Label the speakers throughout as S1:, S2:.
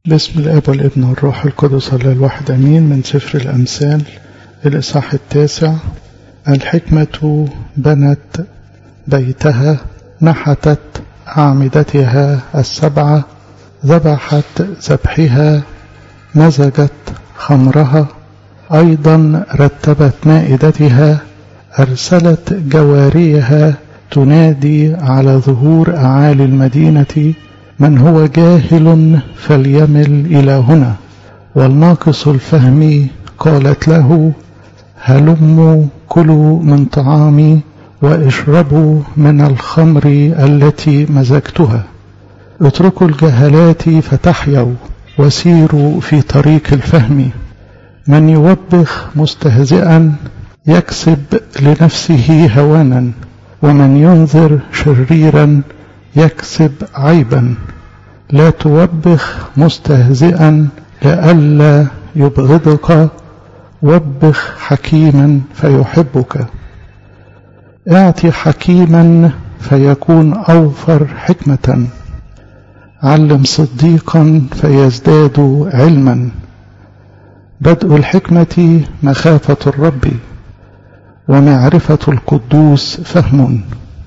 S1: بسم الاب والابن والروح القدس الله الواحد امين من سفر الامثال الاصحاح التاسع الحكمه بنت بيتها نحتت اعمدتها السبعه ذبحت ذبحها مزجت خمرها ايضا رتبت مائدتها ارسلت جواريها تنادي على ظهور اعالي المدينه من هو جاهل فليمل إلى هنا والناقص الفهم قالت له هلموا كلوا من طعامي واشربوا من الخمر التي مزجتها اتركوا الجهلات فتحيوا وسيروا في طريق الفهم من يوبخ مستهزئا يكسب لنفسه هوانا ومن ينذر شريرا يكسب عيبا لا توبخ مستهزئا لئلا يبغضك وبخ حكيما فيحبك اعطي حكيما فيكون اوفر حكمه علم صديقا فيزداد علما بدء الحكمه مخافه الرب ومعرفه القدوس فهم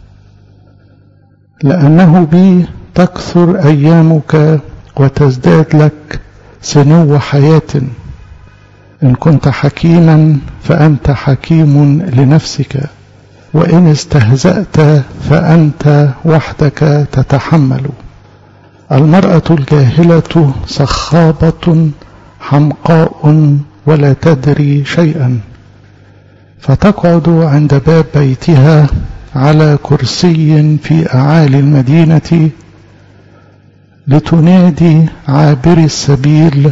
S1: لأنه بي تكثر أيامك وتزداد لك سنو حياة إن كنت حكيما فأنت حكيم لنفسك وإن استهزأت فأنت وحدك تتحمل المرأة الجاهلة صخابة حمقاء ولا تدري شيئا فتقعد عند باب بيتها على كرسي في أعالي المدينة لتنادي عابري السبيل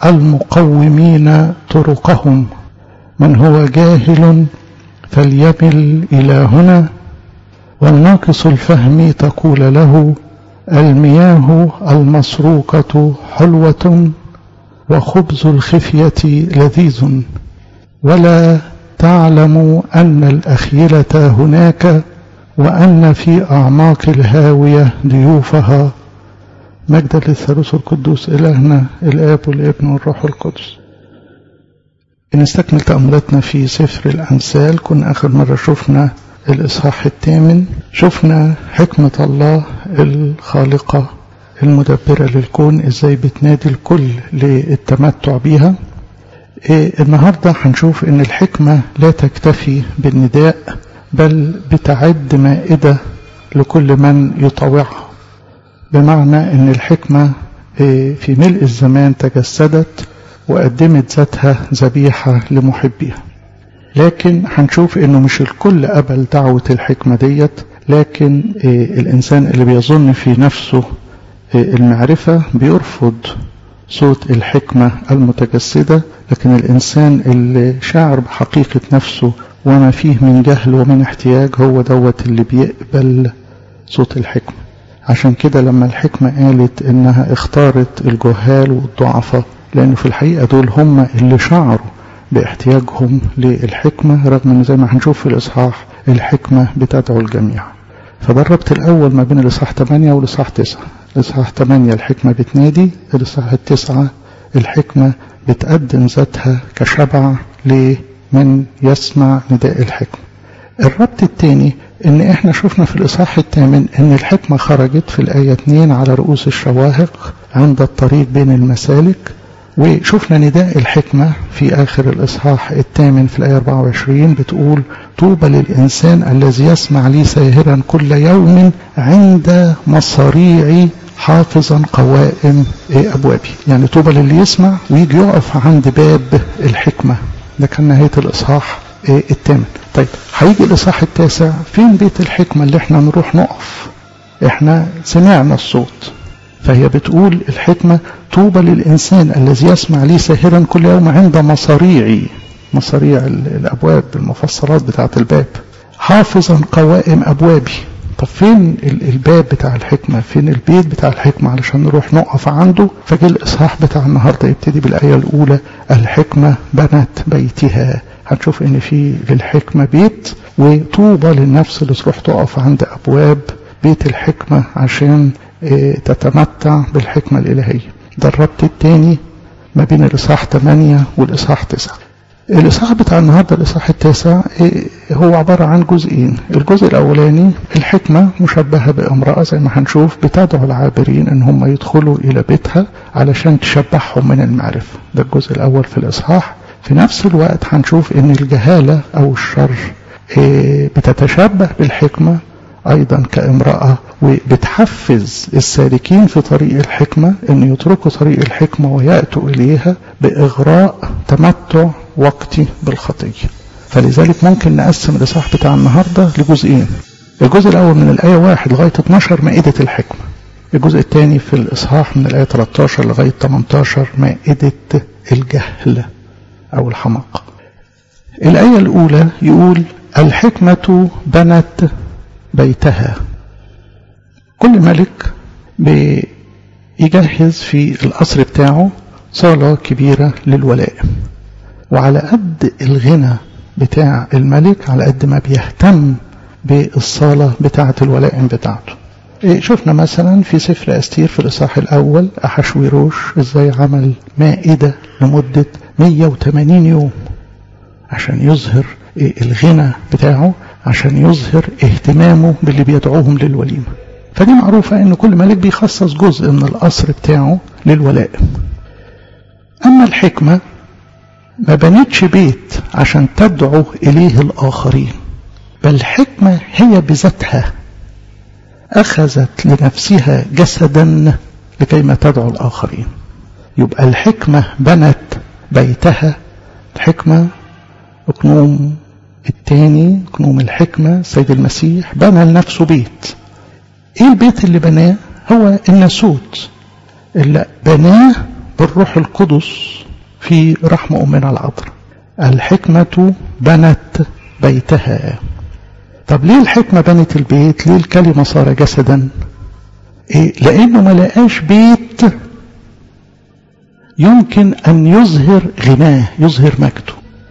S1: المقومين طرقهم من هو جاهل فليمل إلى هنا والناقص الفهم تقول له المياه المسروقة حلوة وخبز الخفية لذيذ ولا تعلم أن الأخيلة هناك وأن في أعماق الهاوية ضيوفها مجدا للثالوث القدوس إلهنا الآب والابن والروح القدس نستكمل تأملاتنا في سفر الأمثال كنا آخر مرة شفنا الإصحاح الثامن شفنا حكمة الله الخالقة المدبرة للكون إزاي بتنادي الكل للتمتع بيها إيه النهاردة هنشوف ان الحكمة لا تكتفي بالنداء بل بتعد مائدة لكل من يطوعها بمعنى ان الحكمة إيه في ملء الزمان تجسدت وقدمت ذاتها ذبيحة لمحبيها لكن هنشوف انه مش الكل قبل دعوة الحكمة ديت لكن إيه الانسان اللي بيظن في نفسه المعرفة بيرفض صوت الحكمة المتجسدة لكن الإنسان اللي شاعر بحقيقة نفسه وما فيه من جهل ومن احتياج هو دوت اللي بيقبل صوت الحكمة عشان كده لما الحكمة قالت إنها اختارت الجهال والضعفاء لأنه في الحقيقة دول هم اللي شعروا باحتياجهم للحكمة رغم إن زي ما هنشوف في الإصحاح الحكمة بتدعو الجميع فده الربط الأول ما بين الإصحاح 8 والإصحاح 9 الإصحاح 8 الحكمة بتنادي الإصحاح التسعة الحكمة بتقدم ذاتها كشبع لمن يسمع نداء الحكمة الربط الثاني ان احنا شفنا في الاصحاح الثامن ان الحكمة خرجت في الآية 2 على رؤوس الشواهق عند الطريق بين المسالك وشفنا نداء الحكمة في آخر الإصحاح الثامن في الآية 24 بتقول طوبى للإنسان الذي يسمع لي ساهرا كل يوم عند مصاريعي حافظا قوائم أبوابي يعني طوبى للي يسمع ويجي يقف عند باب الحكمة ده كان نهاية الإصحاح الثامن طيب هيجي الإصحاح التاسع فين بيت الحكمة اللي احنا نروح نقف احنا سمعنا الصوت فهي بتقول الحكمة طوبى للإنسان الذي يسمع لي ساهرا كل يوم عند مصاريعي مصاريع الأبواب المفصلات بتاعة الباب حافظا قوائم أبوابي طب فين الباب بتاع الحكمة فين البيت بتاع الحكمة علشان نروح نقف عنده فجي الإصحاح بتاع النهاردة يبتدي بالآية الأولى الحكمة بنت بيتها هنشوف ان في للحكمة بيت وطوبى للنفس اللي تروح تقف عند أبواب بيت الحكمة عشان تتمتع بالحكمة الإلهية ده الربط الثاني ما بين الإصحاح 8 والإصحاح 9 الإصحاح بتاع النهاردة الإصحاح التاسع هو عبارة عن جزئين الجزء الأولاني الحكمة مشبهة بامرأة زي ما هنشوف بتدعو العابرين إن هم يدخلوا إلى بيتها علشان تشبعهم من المعرفة ده الجزء الأول في الإصحاح في نفس الوقت هنشوف إن الجهالة أو الشر بتتشبه بالحكمة أيضا كامرأة وبتحفز السالكين في طريق الحكمة أن يتركوا طريق الحكمة ويأتوا إليها بإغراء تمتع وقتي بالخطية فلذلك ممكن نقسم الإصحاح بتاع النهاردة لجزئين الجزء الأول من الآية 1 لغاية 12 مائدة الحكمة الجزء الثاني في الإصحاح من الآية 13 لغاية 18 مائدة الجهل أو الحماقة الآية الأولى يقول الحكمة بنت بيتها كل ملك بيجهز في القصر بتاعه صالة كبيرة للولائم وعلى قد الغنى بتاع الملك على قد ما بيهتم بالصالة بتاعة الولائم بتاعته إيه شفنا مثلا في سفر أستير في الإصحاح الأول أحشويروش إزاي عمل مائدة لمدة 180 يوم عشان يظهر إيه الغنى بتاعه عشان يظهر اهتمامه باللي بيدعوهم للوليمة فدي معروفة ان كل ملك بيخصص جزء من القصر بتاعه للولائم اما الحكمة ما بنتش بيت عشان تدعو اليه الاخرين بل الحكمة هي بذاتها اخذت لنفسها جسدا لكي ما تدعو الاخرين يبقى الحكمة بنت بيتها الحكمة اقنوم الثاني قنوم الحكمة سيد المسيح بنى لنفسه بيت ايه البيت اللي بناه هو الناسوت اللي بناه بالروح القدس في رحم أمنا العذراء الحكمة بنت بيتها طب ليه الحكمة بنت البيت ليه الكلمة صار جسدا إيه؟ لأنه ما لقاش بيت يمكن أن يظهر غناه يظهر مجده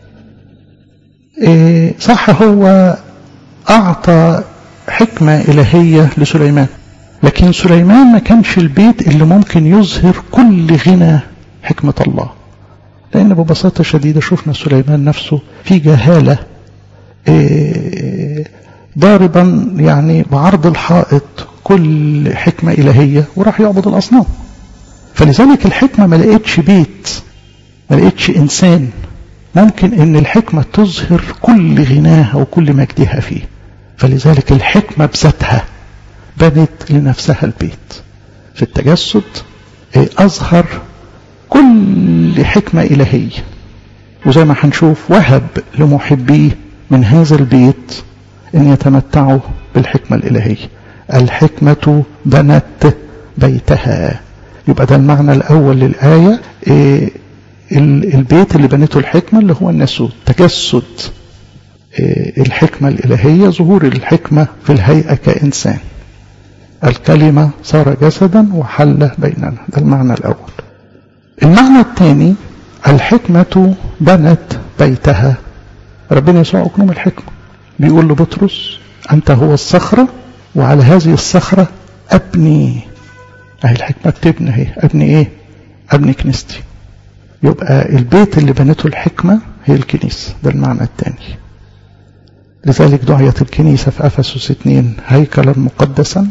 S1: إيه صح هو أعطى حكمة إلهية لسليمان لكن سليمان ما كانش البيت اللي ممكن يظهر كل غنى حكمة الله لأن ببساطة شديدة شفنا سليمان نفسه في جهالة إيه ضاربا يعني بعرض الحائط كل حكمة إلهية وراح يعبد الأصنام فلذلك الحكمة ما لقيتش بيت ما لقيتش إنسان ممكن ان الحكمة تظهر كل غناها وكل مجدها فيه فلذلك الحكمة بذاتها بنت لنفسها البيت في التجسد أظهر كل حكمة إلهية وزي ما هنشوف وهب لمحبيه من هذا البيت أن يتمتعوا بالحكمة الإلهية الحكمة بنت بيتها يبقى ده المعنى الأول للآية إيه البيت اللي بنته الحكمة اللي هو الناسوت تجسد الحكمة الإلهية ظهور الحكمة في الهيئة كإنسان الكلمة صار جسدا وحل بيننا ده المعنى الأول المعنى الثاني الحكمة بنت بيتها ربنا يسوع أكنوم الحكمة بيقول لبطرس أنت هو الصخرة وعلى هذه الصخرة أبني أهي الحكمة بتبني اهي أبني إيه أبني كنيستي يبقى البيت اللي بنته الحكمة هي الكنيسة ده المعنى الثاني لذلك دعيت الكنيسة في أفسس 2 هيكلا مقدسا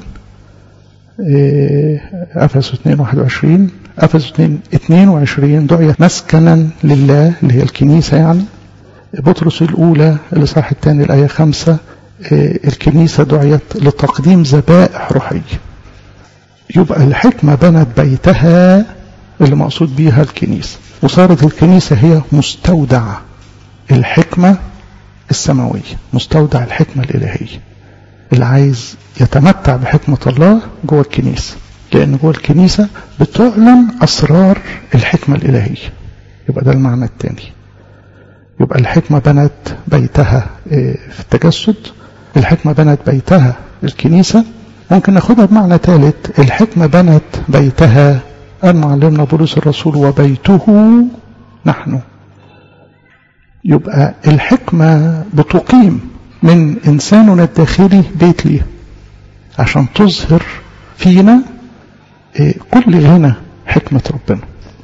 S1: أفسس 2 21 أفسس 2 22 دعيت مسكنا لله اللي هي الكنيسة يعني بطرس الأولى الإصحاح الثاني الآية 5 الكنيسة دعيت لتقديم ذبائح روحية يبقى الحكمة بنت بيتها اللي مقصود بيها الكنيسة وصارت الكنيسة هي مستودع الحكمة السماوية مستودع الحكمة الإلهية اللي عايز يتمتع بحكمة الله جوه الكنيسة لأن جوه الكنيسة بتعلن أسرار الحكمة الإلهية يبقى ده المعنى الثاني يبقى الحكمة بنت بيتها في التجسد الحكمة بنت بيتها الكنيسة ممكن ناخدها بمعنى ثالث الحكمة بنت بيتها قال معلمنا بولس الرسول وبيته نحن يبقى الحكمة بتقيم من إنساننا الداخلي بيت ليه عشان تظهر فينا كل غنى حكمة ربنا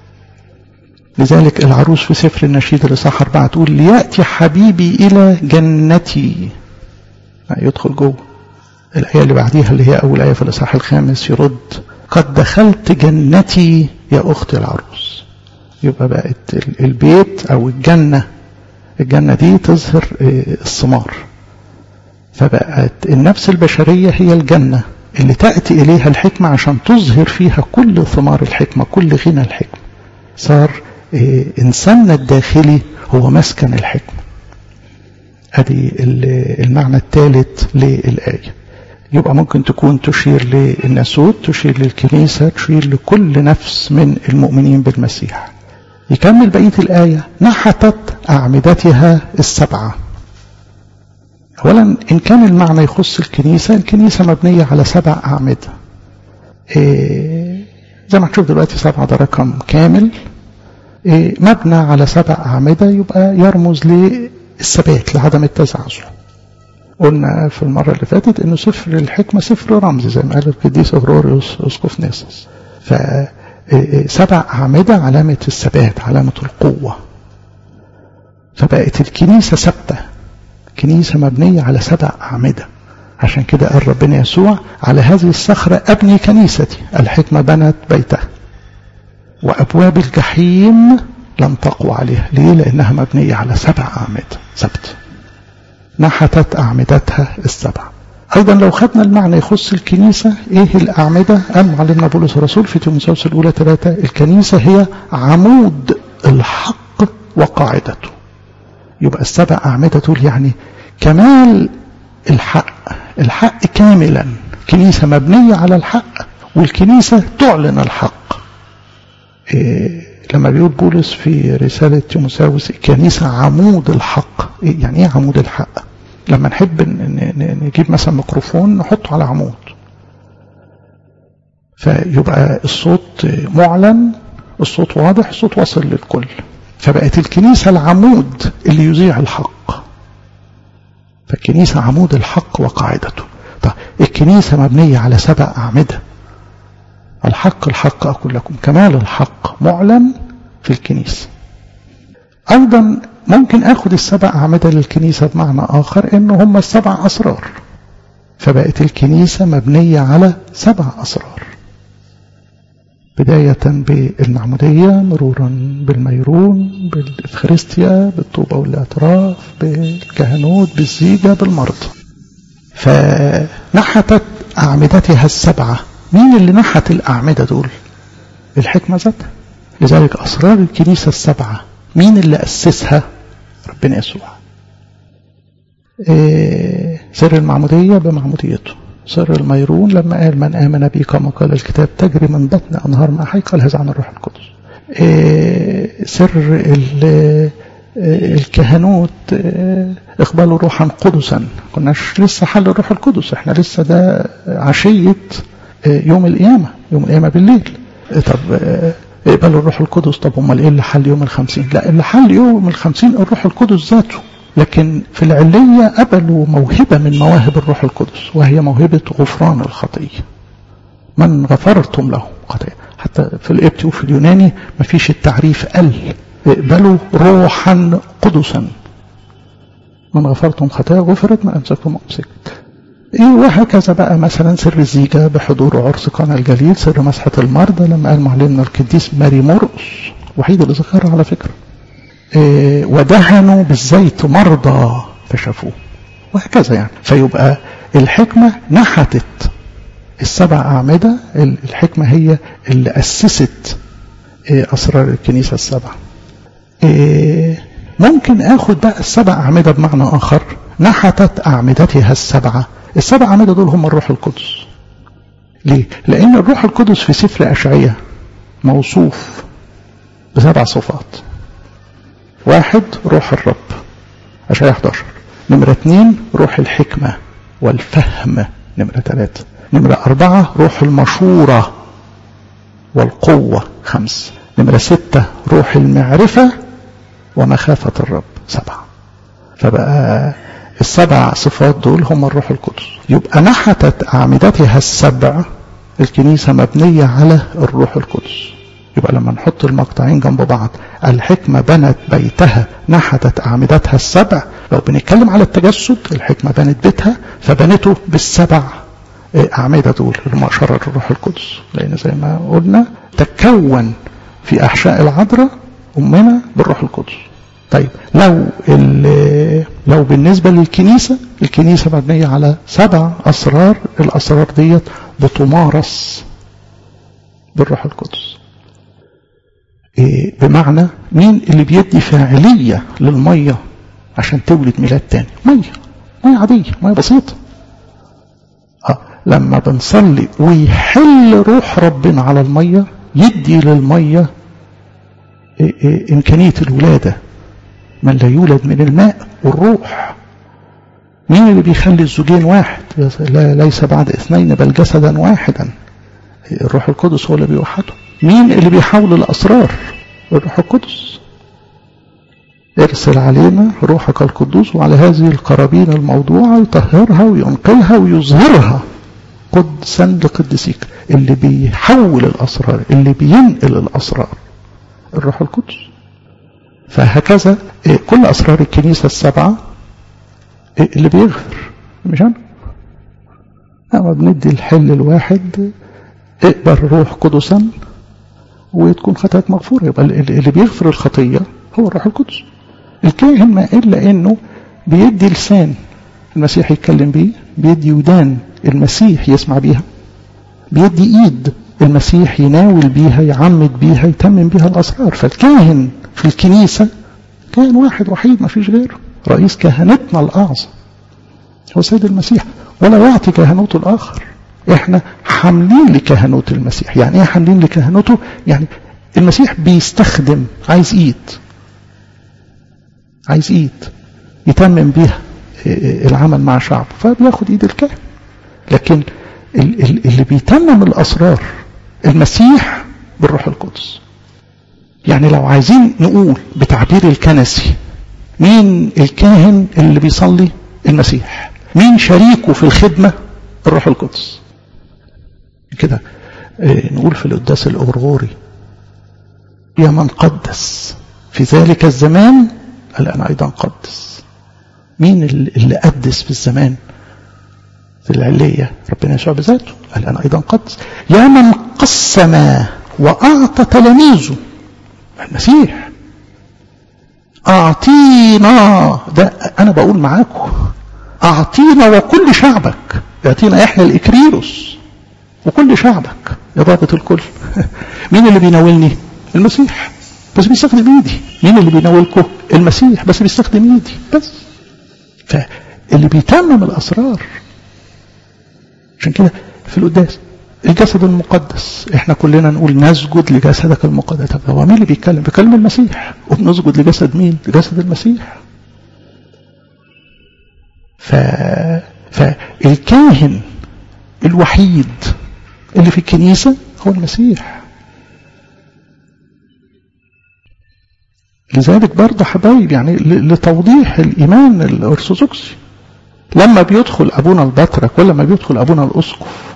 S1: لذلك العروس في سفر النشيد الإصحاح أربعة تقول ليأتي حبيبي إلى جنتي يدخل جوه الآية اللي بعديها اللي هي أول آية في الإصحاح الخامس يرد قد دخلت جنتي يا أختي العروس يبقى بقت البيت أو الجنة الجنة دي تظهر الثمار فبقت النفس البشرية هي الجنة اللي تأتي إليها الحكمة عشان تظهر فيها كل ثمار الحكمة كل غنى الحكمة صار إنساننا الداخلي هو مسكن الحكمة ادي المعنى الثالث للآية يبقى ممكن تكون تشير للناسوت تشير للكنيسة تشير لكل نفس من المؤمنين بالمسيح يكمل بقية الآية نحتت أعمدتها السبعة أولا إن كان المعنى يخص الكنيسة الكنيسة مبنية على سبع أعمدة إيه زي ما هتشوف دلوقتي سبعة ده رقم كامل إيه مبنى على سبع أعمدة يبقى يرمز للثبات لعدم التزعزع قلنا في المرة اللي فاتت انه سفر الحكمة سفر رمز زي ما قال القديس اغروريوس اسقف نيسوس فسبع أعمدة علامة الثبات علامة القوة فبقت الكنيسة ثابتة كنيسة مبنية على سبع أعمدة عشان كده قال ربنا يسوع على هذه الصخرة أبني كنيستي الحكمة بنت بيتها وأبواب الجحيم لن تقوى عليها ليه لأنها مبنية على سبع أعمدة ثبت نحتت أعمدتها السبع أيضا لو خدنا المعنى يخص الكنيسة إيه الأعمدة قال معلمنا بولس الرسول في تيموثاوس الأولى ثلاثة الكنيسة هي عمود الحق وقاعدته يبقى السبع أعمدة دول يعني كمال الحق الحق كاملا كنيسة مبنية على الحق والكنيسة تعلن الحق إيه لما بيقول بولس في رسالة تيموثاوس الكنيسة عمود الحق إيه يعني ايه عمود الحق لما نحب نجيب مثلا ميكروفون نحطه على عمود فيبقى الصوت معلن الصوت واضح الصوت واصل للكل فبقت الكنيسة العمود اللي يذيع الحق فالكنيسة عمود الحق وقاعدته طيب الكنيسة مبنية على سبع أعمدة الحق الحق أقول لكم كمال الحق معلن في الكنيسة أيضا ممكن أخذ السبع أعمدة للكنيسة بمعنى آخر إنه هم السبع أسرار فبقت الكنيسة مبنية على سبع أسرار بداية بالمعمودية مرورا بالميرون بالإفخارستيا بالطوبة والاعتراف بالكهنوت بالزيجة بالمرض فنحتت أعمدتها السبعة مين اللي نحت الأعمدة دول الحكمة ذاتها لذلك أسرار الكنيسة السبعة مين اللي أسسها ربنا يسوع إيه سر المعمودية بمعموديته سر الميرون لما قال من آمن بي كما قال الكتاب تجري من بطن أنهار ماء حي قال هذا عن الروح القدس إيه سر الكهنوت إيه اقبلوا روحا قدسا كناش لسه حل الروح القدس احنا لسه ده عشية يوم القيامة يوم القيامة بالليل طب اقبلوا الروح القدس طب امال ايه اللي حل يوم الخمسين لا اللي حل يوم الخمسين الروح القدس ذاته لكن في العلية قبلوا موهبة من مواهب الروح القدس وهي موهبة غفران الخطية من غفرتم له خطية حتى في القبطي وفي اليوناني ما فيش التعريف قل اقبلوا روحا قدسا من غفرتم خطايا غفرت ما أمسكتم أمسكت إيه وهكذا بقى مثلا سر الزيجة بحضور عرس قنا الجليل سر مسحة المرضى لما قال معلمنا القديس ماري مرقس وحيد اللي ذكرها على فكرة إيه ودهنوا بالزيت مرضى فشافوه وهكذا يعني فيبقى الحكمة نحتت السبع أعمدة الحكمة هي اللي أسست إيه أسرار الكنيسة السبعة إيه ممكن اخد بقى السبع أعمدة بمعنى آخر نحتت أعمدتها السبعة السبع أعمدة دول هم الروح القدس ليه؟ لأن الروح القدس في سفر أشعية موصوف بسبع صفات واحد روح الرب أشعية 11 نمرة اثنين روح الحكمة والفهم نمرة ثلاثة نمرة أربعة روح المشورة والقوة خمس نمرة ستة روح المعرفة ومخافة الرب سبعة فبقى السبع صفات دول هم الروح القدس يبقى نحتت أعمدتها السبع الكنيسة مبنية على الروح القدس يبقى لما نحط المقطعين جنب بعض الحكمة بنت بيتها نحتت أعمدتها السبع لو بنتكلم على التجسد الحكمة بنت بيتها فبنته بالسبع أعمدة دول المؤشرة للروح القدس لأن زي ما قلنا تكون في أحشاء العذراء أمنا بالروح القدس طيب لو لو بالنسبة للكنيسة الكنيسة مبنية على سبع أسرار الأسرار ديت بتمارس بالروح القدس إيه بمعنى مين اللي بيدي فاعلية للمية عشان تولد ميلاد تاني مية مية عادية مية بسيطة آه لما بنصلي ويحل روح ربنا على المية يدي للمية إيه إيه إمكانية الولادة من لا يولد من الماء والروح مين اللي بيخلي الزوجين واحد لا ليس بعد اثنين بل جسدا واحدا الروح القدس هو اللي بيوحده مين اللي بيحول الأسرار الروح القدس ارسل علينا روحك القدوس وعلى هذه القرابين الموضوعة يطهرها وينقلها ويظهرها قدسا لقدسيك اللي بيحول الأسرار اللي بينقل الأسرار الروح القدس فهكذا كل أسرار الكنيسة السبعة اللي بيغفر مش أنا أما بندي الحل الواحد اقبل روح قدسا وتكون خطاك مغفورة يبقى اللي بيغفر الخطية هو الروح القدس الكاهن ما إلا إنه بيدي لسان المسيح يتكلم بيه بيدي ودان المسيح يسمع بيها بيدي إيد المسيح يناول بيها يعمد بيها يتمم بيها الأسرار فالكاهن في الكنيسة كاهن واحد وحيد ما فيش غيره رئيس كهنتنا الأعظم هو سيد المسيح ولا يعطي كهنوته الآخر احنا حاملين لكهنوت المسيح يعني ايه حاملين لكهنوته يعني المسيح بيستخدم عايز ايد عايز ايد يتمم بيها العمل مع شعبه فبياخد ايد الكاهن لكن اللي بيتمم الاسرار المسيح بالروح القدس يعني لو عايزين نقول بتعبير الكنسي مين الكاهن اللي بيصلي المسيح مين شريكه في الخدمة الروح القدس كده نقول في القداس الأغرغوري يا من قدس في ذلك الزمان الآن أيضا قدس مين اللي قدس في الزمان في العلية ربنا يسوع بذاته الآن أيضا قدس يا من قسم وأعطى تلاميذه المسيح أعطينا ده أنا بقول معاكم أعطينا وكل شعبك يعطينا إحنا الإكريروس وكل شعبك إضافة الكل مين اللي بيناولني المسيح بس بيستخدم ايدي مين اللي بيناولكم المسيح بس بيستخدم ايدي بس فاللي بيتمم الأسرار عشان كده في القداس الجسد المقدس احنا كلنا نقول نسجد لجسدك المقدس طب هو مين اللي بيتكلم بيكلم المسيح وبنسجد لجسد مين لجسد المسيح ف... فالكاهن الوحيد اللي في الكنيسة هو المسيح لذلك برضه حبايب يعني لتوضيح الإيمان الأرثوذكسي لما بيدخل أبونا البطرك ولا لما بيدخل أبونا الأسقف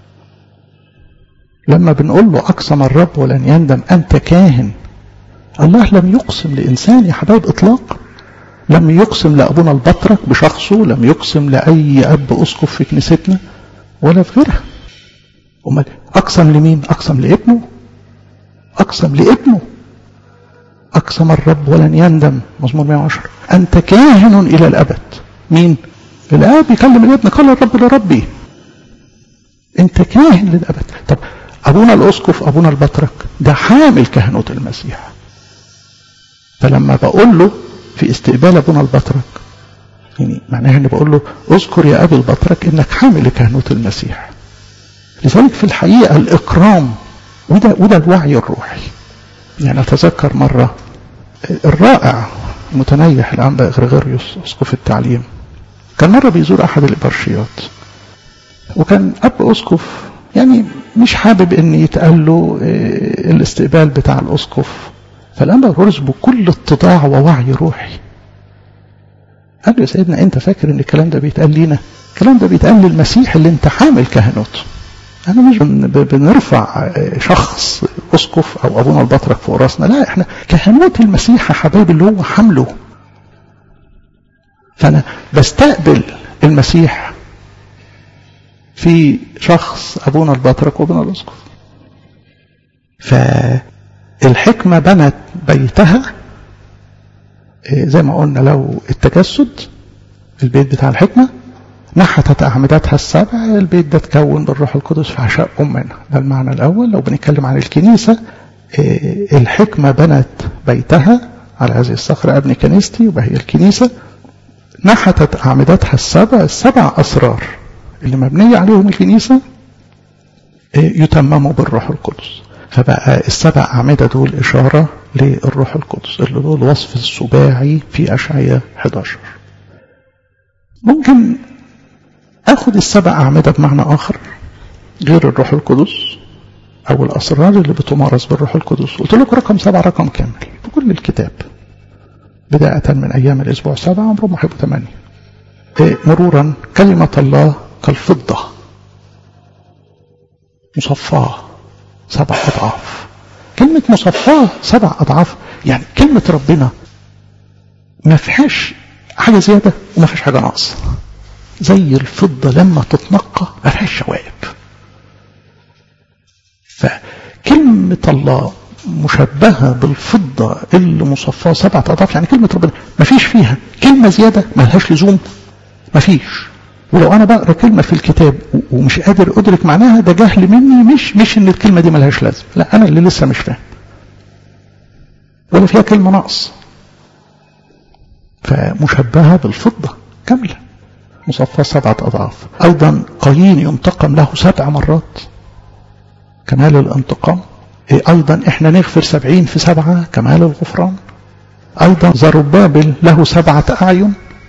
S1: لما بنقول له أقسم الرب ولن يندم أنت كاهن الله لم يقسم لإنسان يا حبايب إطلاقا لم يقسم لأبونا البطرك بشخصه لم يقسم لأي أب أسقف في كنيستنا ولا في غيرها أمال أقسم لمين أقسم لابنه أقسم لابنه أقسم الرب ولن يندم مزمور 110 أنت كاهن إلى الأبد مين الآب يكلم الابن قال الرب لربي أنت كاهن للأبد طب أبونا الأسقف أبونا البطرك ده حامل كهنوت المسيح فلما بقول له في استقبال أبونا البطرك يعني معناها أني بقول له اذكر يا أبي البطرك أنك حامل كهنوت المسيح لذلك في الحقيقة الإكرام وده, وده الوعي الروحي يعني أتذكر مرة الرائع متنيح الأنبا غريغوريوس أسقف التعليم كان مرة بيزور أحد الإبرشيات وكان أب أسقف يعني مش حابب أن يتقال له الاستقبال بتاع الأسقف فالأنبا غريغوريوس بكل اتضاع ووعي روحي قال له يا سيدنا أنت فاكر أن الكلام ده بيتقال لينا الكلام ده بيتقال للمسيح اللي أنت حامل كهنوته انا مش بنرفع شخص اسقف او ابونا البطرك فوق راسنا لا احنا كهنوت المسيح يا حبايبي اللي هو حمله فانا بستقبل المسيح في شخص ابونا البطرك وابونا الاسقف فالحكمة بنت بيتها زي ما قلنا لو التجسد البيت بتاع الحكمة نحتت أعمدتها السبع البيت ده تكون بالروح القدس في عشاء أمنا ده المعنى الأول لو بنتكلم عن الكنيسة الحكمة بنت بيتها على هذه الصخرة أبني كنيستي يبقى هي الكنيسة نحتت أعمدتها السبع السبع أسرار اللي مبنية عليهم الكنيسة يتمموا بالروح القدس فبقى السبع أعمدة دول إشارة للروح القدس اللي دول وصف السباعي في أشعية 11 ممكن أخذ السبع أعمدة بمعنى آخر غير الروح القدس أو الأسرار اللي بتمارس بالروح القدس قلت لكم رقم سبعة رقم كامل في كل الكتاب بداية من أيام الأسبوع سبعة عمرهم ما هيبقوا ثمانية مرورا كلمة الله كالفضة مصفاة سبع أضعاف كلمة مصفاة سبع أضعاف يعني كلمة ربنا ما فيهاش حاجة زيادة وما فيهاش حاجة ناقصة زي الفضة لما تتنقى ما فيهاش شوائب فكلمة الله مشبهة بالفضة اللي مصفاة سبعة أضعاف يعني كلمة ربنا ما فيش فيها كلمة زيادة ما لهاش لزوم ما فيش ولو أنا بقرأ كلمة في الكتاب ومش قادر أدرك معناها ده جهل مني مش مش إن الكلمة دي ملهاش لازمة لا أنا اللي لسه مش فاهم ولا فيها كلمة نقص فمشبهة بالفضة كاملة مصفاة سبعة أضعاف أيضا قايين ينتقم له سبع مرات كمال الانتقام أيضا إحنا نغفر سبعين في سبعة كمال الغفران أيضا زربابل له سبعة أعين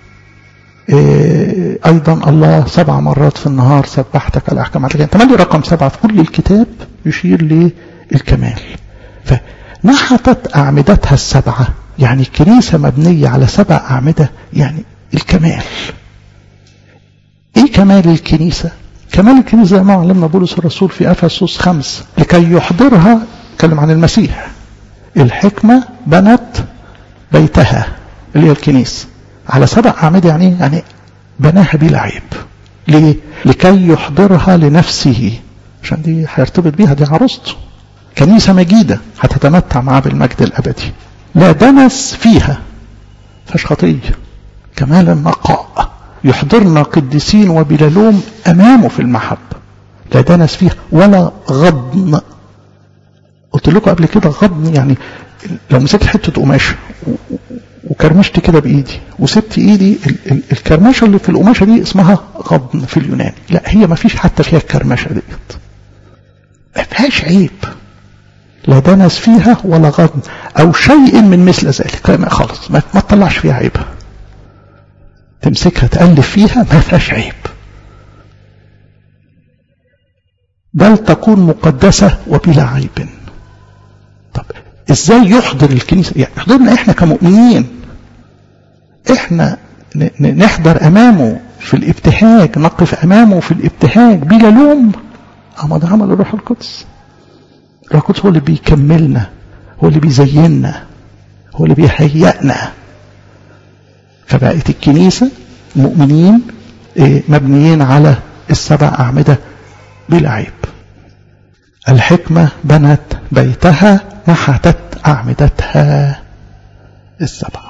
S1: أيضا الله سبع مرات في النهار سبحتك الأحكام عليك تملي رقم سبعة في كل الكتاب يشير للكمال فنحتت أعمدتها السبعة يعني الكنيسة مبنية على سبع أعمدة يعني الكمال إيه كمال الكنيسة كمال الكنيسة زي ما علمنا بولس الرسول في أفسس خمس لكي يحضرها تكلم عن المسيح الحكمة بنت بيتها اللي هي الكنيسة على سبع أعمدة يعني يعني بناها بلا عيب ليه؟ لكي يحضرها لنفسه عشان دي هيرتبط بيها دي عروسته كنيسة مجيدة هتتمتع معاه بالمجد الأبدي لا دنس فيها فش خطية كمال النقاء يحضرنا قديسين وبلا لوم أمامه في المحبة لا دنس فيها ولا غضن قلت لكم قبل كده غضن يعني لو مسكت حتة قماشة وكرمشت كده بإيدي وسبت إيدي الكرمشة اللي في القماشة دي اسمها غضن في اليوناني لا هي ما فيش حتى فيها الكرمشة ديت ما فيهاش عيب لا دنس فيها ولا غضن أو شيء من مثل ذلك خالص ما, ما تطلعش فيها عيبها تمسكها تألف فيها ما فيهاش عيب بل تكون مقدسة وبلا عيب طب ازاي يحضر الكنيسة يعني يحضرنا احنا كمؤمنين احنا نحضر امامه في الابتهاج نقف امامه في الابتهاج بلا لوم اما ده عمل الروح القدس الروح القدس هو اللي بيكملنا هو اللي بيزيننا هو اللي بيهيئنا فبقت الكنيسة مؤمنين مبنيين على السبع أعمدة بلا عيب الحكمة بنت بيتها نحتت أعمدتها السبعة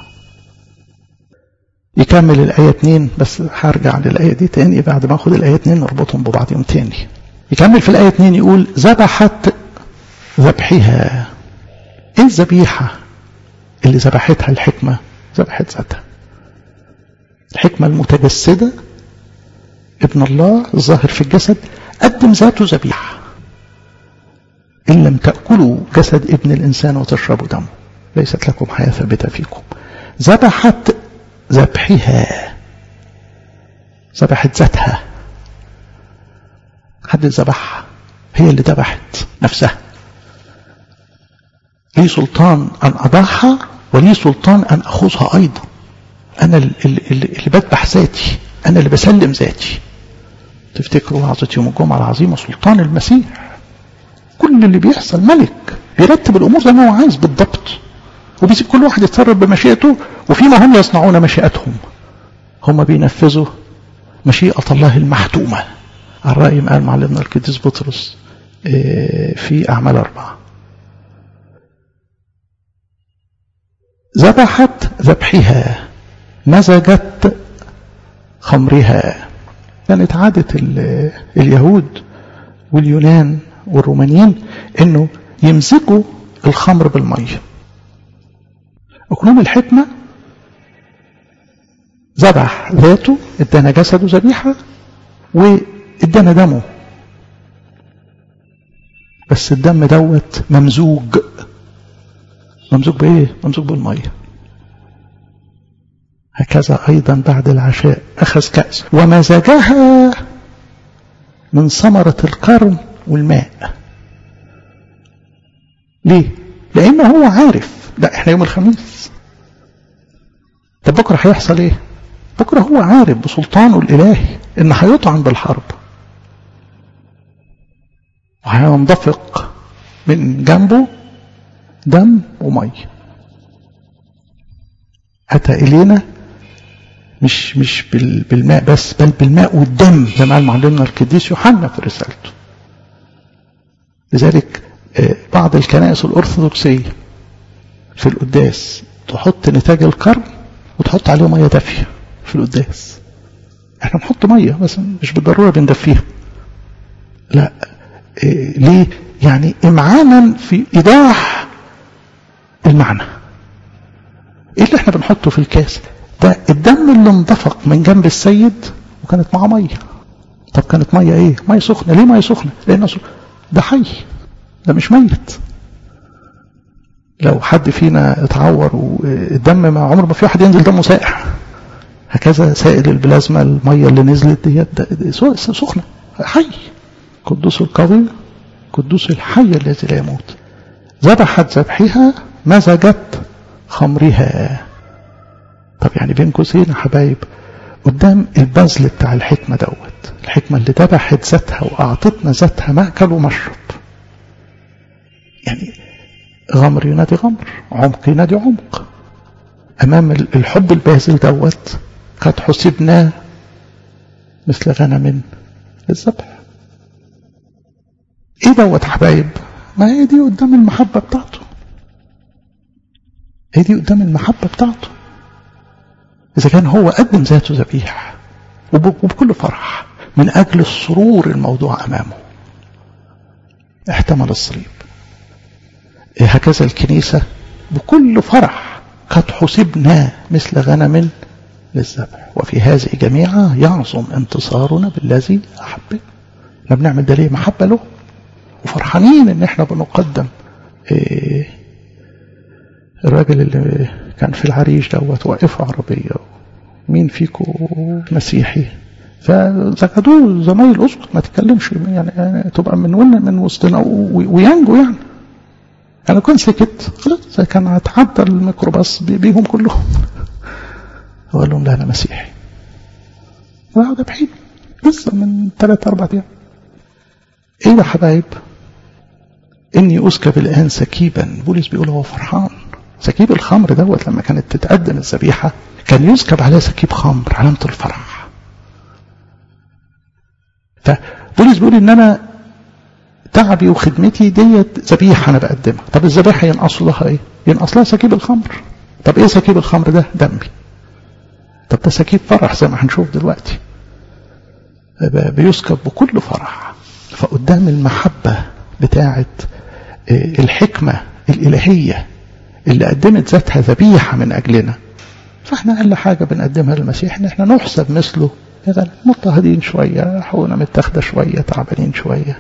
S1: يكمل الآية 2 بس هرجع للآية دي تاني بعد ما أخد الآية 2 نربطهم ببعضهم تاني يكمل في الآية 2 يقول ذبحت ذبحها ايه الذبيحة اللي ذبحتها الحكمة ذبحت ذاتها الحكمة المتجسدة ابن الله الظاهر في الجسد قدم ذاته ذبيحة إن لم تأكلوا جسد ابن الإنسان وتشربوا دمه ليست لكم حياة ثابتة فيكم ذبحت ذبحها ذبحت ذاتها حد ذبحها هي اللي ذبحت نفسها لي سلطان أن أضعها ولي سلطان أن أخذها أيضا أنا اللي بذبح ذاتي أنا اللي بسلم ذاتي تفتكروا وعظة يوم الجمعة العظيمة سلطان المسيح كل اللي بيحصل ملك بيرتب الأمور زي ما هو عايز بالضبط وبيسيب كل واحد يتصرف بمشيئته وفيما هم يصنعون مشيئتهم هم بينفذوا مشيئة الله المحتومة الرأي قال معلمنا القديس بطرس في أعمال أربعة ذبحت ذبحها مزجت خمرها كانت عادة اليهود واليونان والرومانيين انه يمزجوا الخمر بالمية اقنوم الحكمة ذبح ذاته ادانا جسده ذبيحة وادانا دمه بس الدم دوت ممزوج ممزوج بايه ممزوج بالميه هكذا ايضا بعد العشاء اخذ كاس ومزجها من ثمره الكرم والماء ليه لانه هو عارف لا احنا يوم الخميس طب بكره هيحصل ايه بكره هو عارف بسلطانه الالهي ان هيطعن بالحرب وهينضفق من جنبه دم ومي أتى إلينا مش مش بالماء بس بل بالماء والدم زي ما قال معلمنا القديس يوحنا في رسالته لذلك بعض الكنائس الأرثوذكسية في القداس تحط نتاج الكرم وتحط عليه مية دافية في القداس احنا بنحط مية بس مش بالضرورة بندفيها لا إيه ليه يعني امعانا في ايضاح المعنى ايه اللي احنا بنحطه في الكاس ده الدم اللي انضفق من جنب السيد وكانت معاه ميه طب كانت ميه ايه ميه سخنه ليه ميه سخنه لان ده حي ده مش ميت لو حد فينا اتعور والدم ما عمر ما في واحد ينزل دمه ساقع هكذا سائل البلازما الميه اللي نزلت ديت سخنه حي قدوس القوي قدوس الحي الذي لا يموت ذبحت ذبحها مزجت خمرها طب يعني بين قوسين يا حبايب قدام البذل بتاع الحكمة دوت الحكمة اللي ذبحت ذاتها وأعطتنا ذاتها مأكل ومشرب يعني غمر ينادي غمر عمق ينادي عمق أمام الحب الباذل دوت قد حسبنا مثل غنم للذبح ايه دوت يا حبايب ما هي دي قدام المحبة بتاعته هي دي قدام المحبة بتاعته إذا كان هو قدم ذاته ذبيحة وبكل فرح من أجل السرور الموضوع أمامه احتمل الصليب هكذا الكنيسة بكل فرح قد حسبنا مثل غنم للذبح وفي هذه جميعا يعظم انتصارنا بالذي أحبنا احنا بنعمل ده ليه محبة له وفرحانين ان احنا بنقدم إيه الراجل اللي كان في العريش دوت وقفوا عربية مين فيكم مسيحي فزكدوه زمايل اسكت ما تتكلمش يعني, يعني تبقى من ون من وسطنا وينجو يعني انا كنت سكت خلاص كان هتعدى الميكروباص بيهم كلهم وقال لهم لا انا مسيحي راحوا دابحين لسه من ثلاث اربع ايام ايه يا حبايب اني اسكب الان سكيبا بولس بيقول هو فرحان سكيب الخمر دوت لما كانت تتقدم الذبيحه كان يسكب عليها سكيب خمر علامه الفرح فبولس بيقول ان انا تعبي وخدمتي ديت ذبيحه انا بقدمها طب الذبيحه ينقص لها ايه ينقص لها سكيب الخمر طب ايه سكيب الخمر ده دمي طب ده سكيب فرح زي ما هنشوف دلوقتي بيسكب بكل فرح فقدام المحبة بتاعة الحكمة الإلهية اللي قدمت ذاتها ذبيحة من أجلنا فاحنا أقل حاجة بنقدمها للمسيح إن احنا نحسب مثله مضطهدين شوية حقوقنا متاخدة شوية تعبانين شوية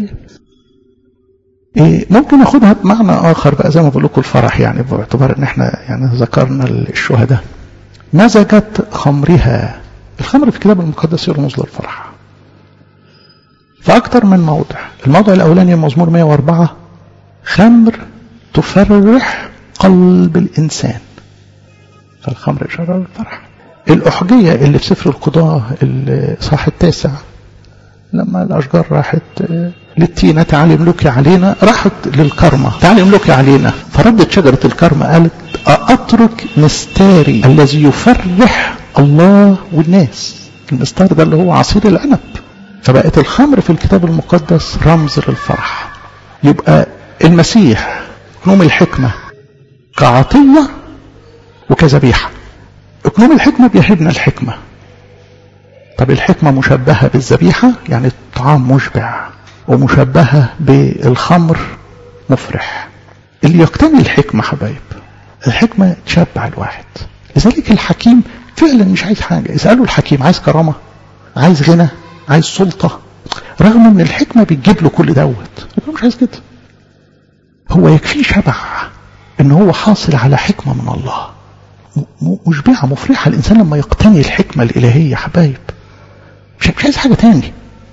S1: إيه ممكن ناخدها بمعنى آخر بقى زي ما بقول لكم الفرح يعني باعتبار إن احنا يعني ذكرنا الشهداء مزجت خمرها الخمر في الكتاب المقدس يرمز للفرح فأكثر من موضع الموضع الأولاني مزمور 104 خمر تفرح قلب الإنسان فالخمر إشارة للفرح الأحجية اللي في سفر القضاء الصح التاسع لما الأشجار راحت للتينة تعالي املكي علينا راحت للكرمة تعالي املكي علينا فردت شجرة الكرمة قالت أترك مستاري الذي يفرح الله والناس المستار ده اللي هو عصير العنب فبقت الخمر في الكتاب المقدس رمز للفرح يبقى المسيح اقنوم الحكمة كعطية وكذبيحة اقنوم الحكمة بيهبنا الحكمة طب الحكمة مشبهة بالذبيحة يعني الطعام مشبع ومشبهة بالخمر مفرح اللي يقتني الحكمة حبايب الحكمة تشبع الواحد لذلك الحكيم فعلا مش عايز حاجة اسألوا الحكيم عايز كرامة عايز غنى عايز سلطة رغم ان الحكمة بتجيب له كل دوت لكن مش عايز كده هو يكفيه شبع ان هو حاصل على حكمة من الله مشبعة مفرحة الانسان لما يقتني الحكمة الالهية حبايب مش مش عايز حاجة تاني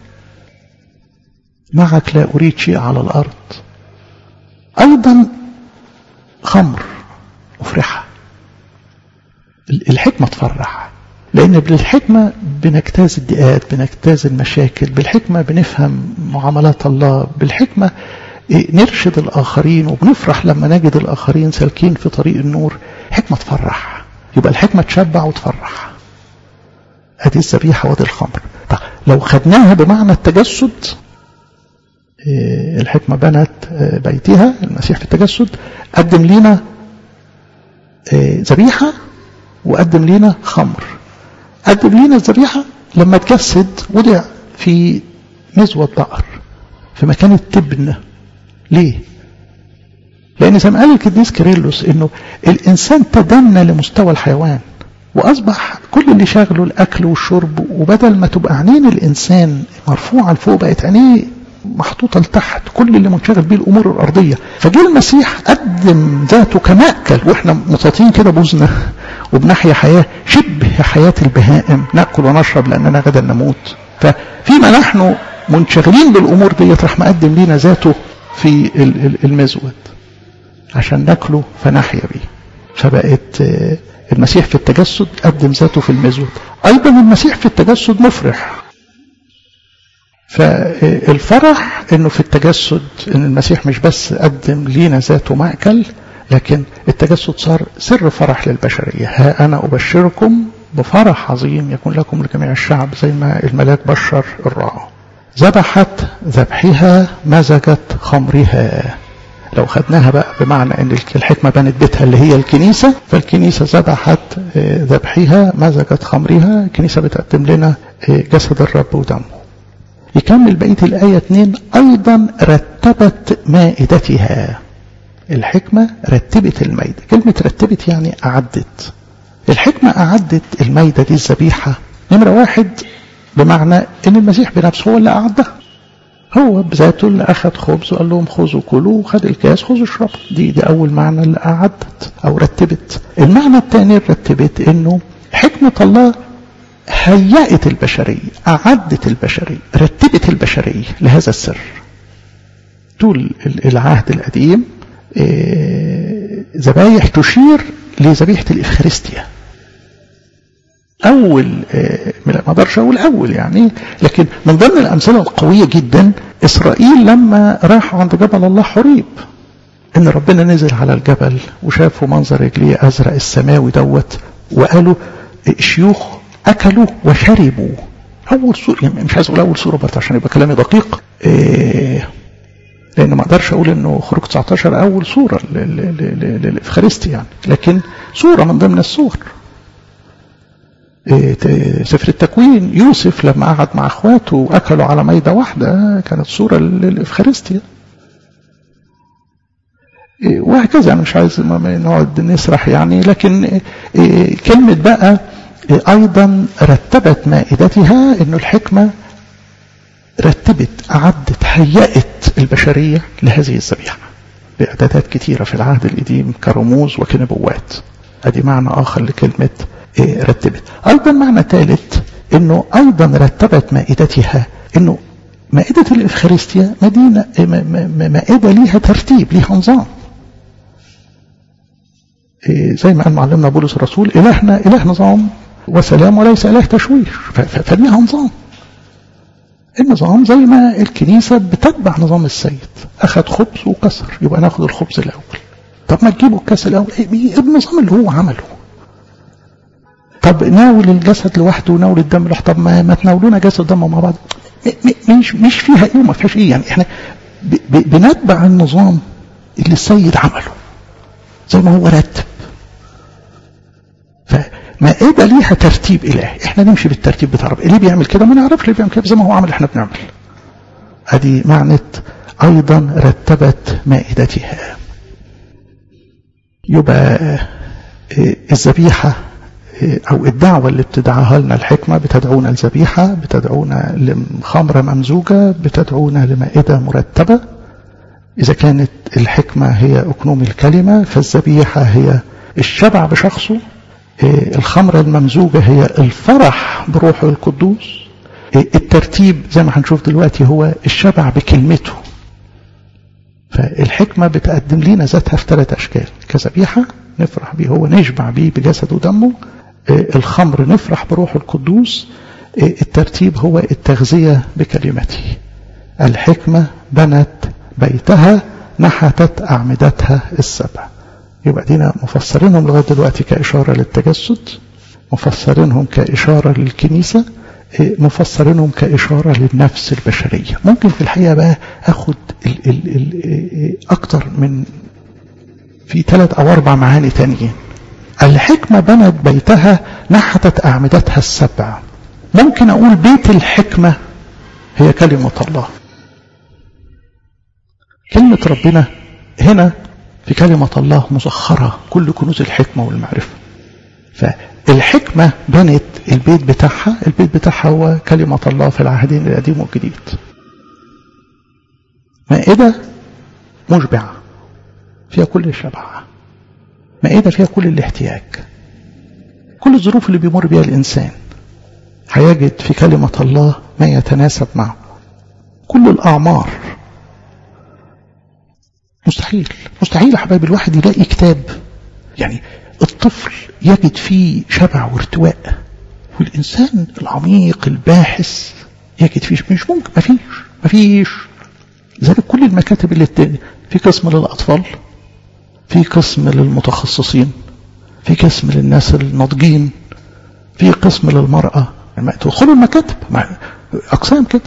S1: معك لا أريد شيء على الأرض أيضا خمر مفرحة الحكمة تفرح لأن بالحكمة بنجتاز الضيقات بنجتاز المشاكل بالحكمة بنفهم معاملات الله بالحكمة نرشد الآخرين وبنفرح لما نجد الآخرين سالكين في طريق النور حكمة تفرح يبقى الحكمة تشبع وتفرح ادي الذبيحه وادي الخمر طيب لو خدناها بمعنى التجسد الحكمه بنت بيتها المسيح في التجسد قدم لنا ذبيحه وقدم لنا خمر قدم لنا الذبيحه لما تجسد وضع في نزوة بقر في مكان التبن ليه لان زي ما قال القديس كيرلس انه الانسان تدنى لمستوى الحيوان وأصبح كل اللي شاغله الأكل والشرب وبدل ما تبقى عينين الإنسان مرفوعة لفوق بقت عينيه محطوطة لتحت كل اللي منشغل بيه الأمور الأرضية فجاء المسيح قدم ذاته كمأكل وإحنا مطاطين كده بوزنا وبنحيا حياة شبه حياة البهائم نأكل ونشرب لأننا غدا نموت ففيما نحن منشغلين بالأمور ديت راح مقدم لنا ذاته في المزود عشان ناكله فنحيا بيه فبقت المسيح في التجسد قدم ذاته في المزود أيضا المسيح في التجسد مفرح فالفرح انه في التجسد ان المسيح مش بس قدم لينا ذاته مأكل لكن التجسد صار سر فرح للبشرية ها أنا أبشركم بفرح عظيم يكون لكم لجميع الشعب زي ما الملاك بشر الرعاة ذبحت ذبحها مزجت خمرها لو خدناها بقى بمعنى ان الحكمة بنت بيتها اللي هي الكنيسة فالكنيسة ذبحت ذبحها مزجت خمرها الكنيسة بتقدم لنا جسد الرب ودمه يكمل بقية الآية 2 أيضا رتبت مائدتها الحكمة رتبت المائدة كلمة رتبت يعني أعدت الحكمة أعدت المائدة دي الذبيحة نمرة واحد بمعنى ان المسيح بنفسه هو اللي أعدها هو بذاته اللي أخذ خبز وقال لهم خذوا كلوا وخد الكاس خذوا اشربوا دي دي أول معنى اللي أعدت أو رتبت المعنى الثاني رتبت إنه حكمة الله هيأت البشرية أعدت البشرية رتبت البشرية لهذا السر طول العهد القديم ذبايح تشير لذبيحة الإفخارستيا أول ما أقدرش أقول أول يعني لكن من ضمن الأمثلة القوية جدا إسرائيل لما راحوا عند جبل الله حريب إن ربنا نزل على الجبل وشافوا منظر رجليه أزرق السماوي دوت وقالوا شيوخ أكلوا وشربوا أول سورة يعني مش عايز أقول أول سورة برضه عشان يبقى كلامي دقيق إيه لأن ما أقدرش أقول إنه خروج 19 أول سورة للإفخارستي يعني لكن سورة من ضمن السور سفر التكوين يوسف لما قعد مع اخواته واكلوا على ميدة واحدة كانت صورة للإفخارستيا وهكذا أنا مش عايز نقعد نسرح يعني لكن كلمة بقى أيضا رتبت مائدتها إنه الحكمة رتبت أعدت هيأت البشرية لهذه الذبيحة بإعدادات كثيرة في العهد القديم كرموز وكنبوات أدي معنى آخر لكلمة رتبت أيضا معنى ثالث أنه أيضا رتبت مائدتها أنه مائدة الإفخارستيا مدينة مائدة ليها ترتيب ليها نظام زي ما قال معلمنا بولس الرسول إلهنا إله نظام وسلام وليس إله تشويش فليها نظام النظام زي ما الكنيسة بتتبع نظام السيد أخذ خبز وكسر يبقى ناخد الخبز الأول طب ما تجيبوا الكاس الأول إيه النظام اللي هو عمله طب ناول الجسد لوحده وناول الدم لوحده طب ما, ما تناولونا جسد ودم مع بعض مش مش فيها ايه وما فيهاش ايه يعني احنا بنتبع النظام اللي السيد عمله زي ما هو رتب فمائدة ليها ترتيب إلهي احنا نمشي بالترتيب بتاع ربنا اللي بيعمل كده ما نعرفش اللي بيعمل كده زي ما هو عمل احنا بنعمل ادي معنى ايضا رتبت مائدتها يبقى الذبيحة أو الدعوة اللي بتدعاها لنا الحكمة بتدعونا لذبيحة بتدعونا لخمرة ممزوجة بتدعونا لمائدة مرتبة إذا كانت الحكمة هي أكنوم الكلمة فالذبيحة هي الشبع بشخصه الخمرة الممزوجة هي الفرح بروحه القدوس الترتيب زي ما هنشوف دلوقتي هو الشبع بكلمته فالحكمة بتقدم لنا ذاتها في ثلاث أشكال كذبيحة نفرح بيه هو نشبع بيه بجسده ودمه الخمر نفرح بروح القدوس الترتيب هو التغذية بكلمته الحكمة بنت بيتها نحتت أعمدتها السبع يبقى دينا مفسرينهم لغاية دلوقتي كإشارة للتجسد مفسرينهم كإشارة للكنيسة مفسرينهم كإشارة للنفس البشرية ممكن في الحقيقة بقى أخد ال ال ال أكتر من في ثلاث أو أربع معاني تانيين الحكمة بنت بيتها نحتت أعمدتها السبع ممكن أقول بيت الحكمة هي كلمة الله كلمة ربنا هنا في كلمة الله مسخرة كل كنوز الحكمة والمعرفة فالحكمة بنت البيت بتاعها البيت بتاعها هو كلمة الله في العهدين القديم والجديد مائدة مشبعة فيها كل الشبع مائدة فيها كل الاحتياج كل الظروف اللي بيمر بها الإنسان هيجد في كلمة الله ما يتناسب معه كل الأعمار مستحيل مستحيل يا حبايبي الواحد يلاقي كتاب يعني الطفل يجد فيه شبع وارتواء والإنسان العميق الباحث يجد فيه مش ممكن مفيش مفيش لذلك كل المكاتب اللي في قسم للأطفال في قسم للمتخصصين في قسم للناس الناضجين في قسم للمرأة لما تدخلوا المكاتب أقسام كده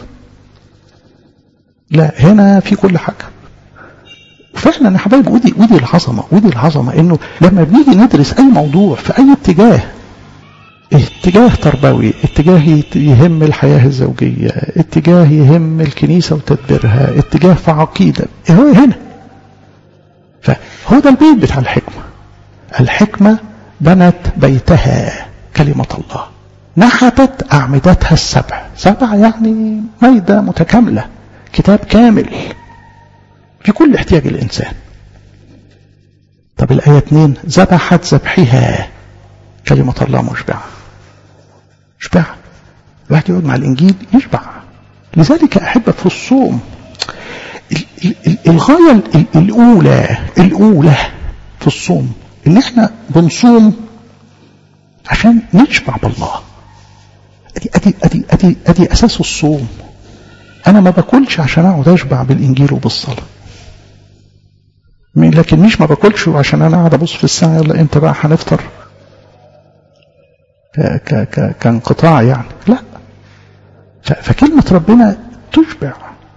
S1: لا هنا في كل حاجة فعلا يا حبايبي ودي ودي العظمه ودي العظمه انه لما بنيجي ندرس اي موضوع في اي اتجاه اتجاه تربوي اتجاه يهم الحياه الزوجيه اتجاه يهم الكنيسه وتدبيرها اتجاه في عقيده هو هنا فهو ده البيت بتاع الحكمه الحكمه بنت بيتها كلمه الله نحتت اعمدتها السبع سبع يعني ميده متكامله كتاب كامل في كل احتياج الإنسان طب الآية 2 ذبحت ذبحها كلمة الله مشبعة مشبعة الواحد يقعد مع الإنجيل يشبع لذلك أحب في الصوم الغاية الأولى الأولى في الصوم إن إحنا بنصوم عشان نشبع بالله أدي أدي أدي أدي أدي أساس الصوم أنا ما باكلش عشان أقعد أشبع بالإنجيل وبالصلاة لكن مش ما باكلش عشان انا قاعد ابص في الساعه يلا انت بقى هنفطر ك ك كانقطاع يعني لا فكلمة ربنا تشبع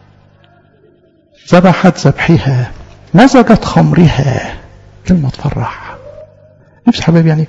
S1: ذبحت ذبحها مزجت خمرها كلمة تفرح نفس حبايبي يعني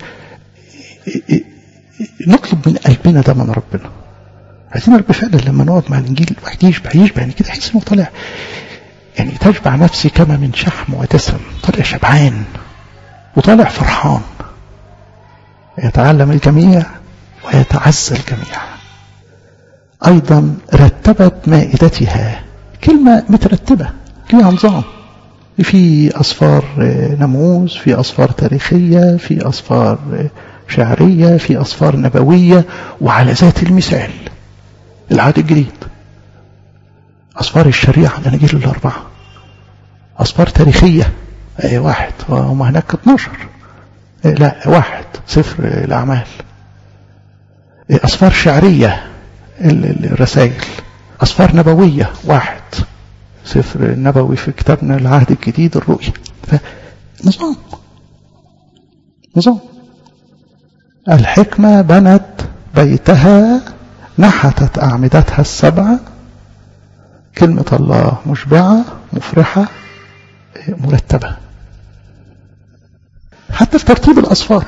S1: نطلب من قلبنا ده من ربنا عايزين رب فعلا لما نقعد مع الانجيل الواحد يشبع يشبع يعني كده يحس انه طالع يعني تشبع نفسي كما من شحم ودسم طالع شبعان وطالع فرحان يتعلم الجميع ويتعزى الجميع أيضا رتبت مائدتها كلمة مترتبة ليها نظام في أصفار ناموس في أصفار تاريخية في أصفار شعرية في أصفار نبوية وعلى ذات المثال العهد الجديد أصفار الشريعة الأناجيل الأربعة أصفار تاريخية أي واحد هم هناك 12 لا واحد سفر الأعمال أصفار شعرية الرسائل أسفار نبوية واحد سفر النبوي في كتابنا العهد الجديد الرؤيا فنظام نظام الحكمة بنت بيتها نحتت أعمدتها السبعة كلمة الله مشبعة مفرحة مرتبة حتى في ترتيب الأصفار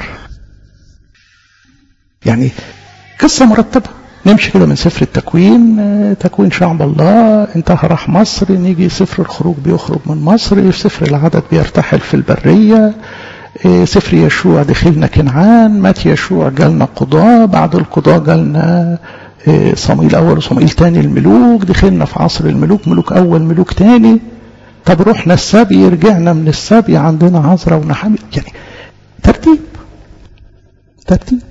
S1: يعني قصة مرتبة نمشي كده من سفر التكوين تكوين شعب الله انتهى راح مصر نيجي سفر الخروج بيخرج من مصر سفر العدد بيرتحل في البرية سفر يشوع دخلنا كنعان مات يشوع جالنا قضاء بعد القضاء جالنا صمويل أول وصمويل تاني الملوك دخلنا في عصر الملوك ملوك أول ملوك تاني طب رحنا السبي رجعنا من السبي عندنا عذرا ونحامي يعني ترتيب ترتيب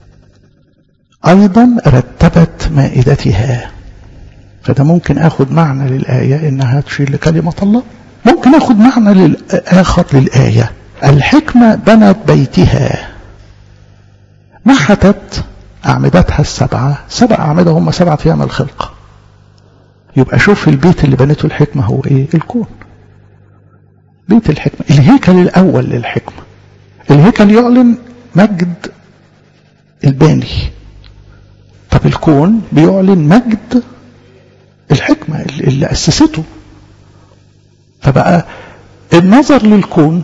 S1: أيضا رتبت مائدتها فده ممكن أخذ معنى للآية إنها تشير لكلمة الله ممكن أخذ معنى آخر للآية الحكمة بنت بيتها نحتت أعمدتها السبعة سبع أعمدة هم سبعة أيام الخلقة يبقى شوف البيت اللي بنته الحكمة هو إيه الكون بيت الحكمة الهيكل الأول للحكمة الهيكل يعلن مجد الباني طب الكون بيعلن مجد الحكمة اللي أسسته فبقى النظر للكون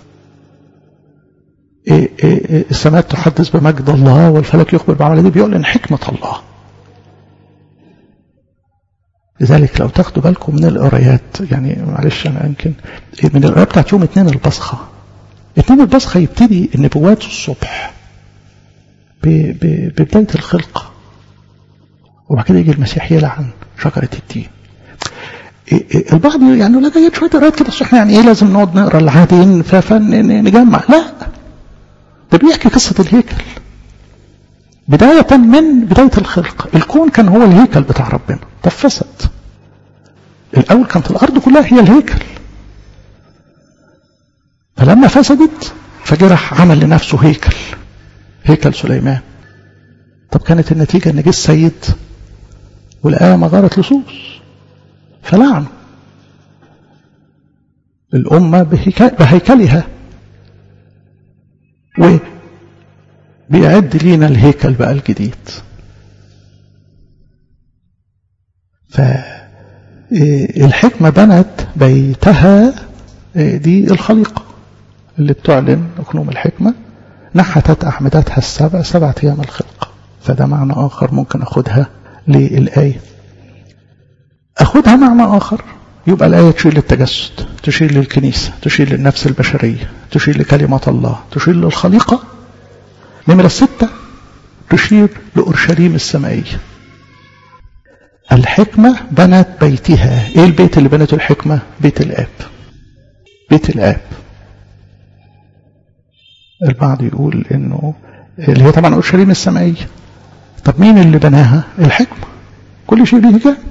S1: السماء تحدث بمجد الله والفلك يخبر بعمل دي بيعلن حكمة الله لذلك لو تاخدوا بالكم من القرايات يعني معلش انا يمكن من القرايات بتاعت يوم اثنين البصخه اثنين البصخه يبتدي النبوات الصبح ببدايه الخلقه وبعد كده يجي المسيح يلعن شجره التين البعض يعني لا جايب شويه قرايات كده احنا يعني ايه لازم نقعد نقرا العادين فنجمع لا ده بيحكي قصه الهيكل بداية من بداية الخلق الكون كان هو الهيكل بتاع ربنا طب فسد الأول كانت الأرض كلها هي الهيكل فلما فسدت فجرح عمل لنفسه هيكل هيكل سليمان طب كانت النتيجة ان جه السيد والآية مغارة لصوص فلعنوا الأمة بهيكلها و بيعد لينا الهيكل بقى الجديد فالحكمة بنت بيتها دي الخليقة اللي بتعلن أكنوم الحكمة نحتت أحمدتها السبع سبعة أيام الخلقة فده معنى آخر ممكن أخدها للآية أخدها معنى آخر يبقى الآية تشير للتجسد تشير للكنيسة تشير للنفس البشرية تشير لكلمة الله تشير للخليقة نمرة ستة تشير لأورشليم السمائية الحكمة بنت بيتها ايه البيت اللي بنته الحكمة بيت الآب بيت الآب البعض يقول انه اللي هي طبعا أورشليم السمائية طب مين اللي بناها الحكمة كل شيء ليه كان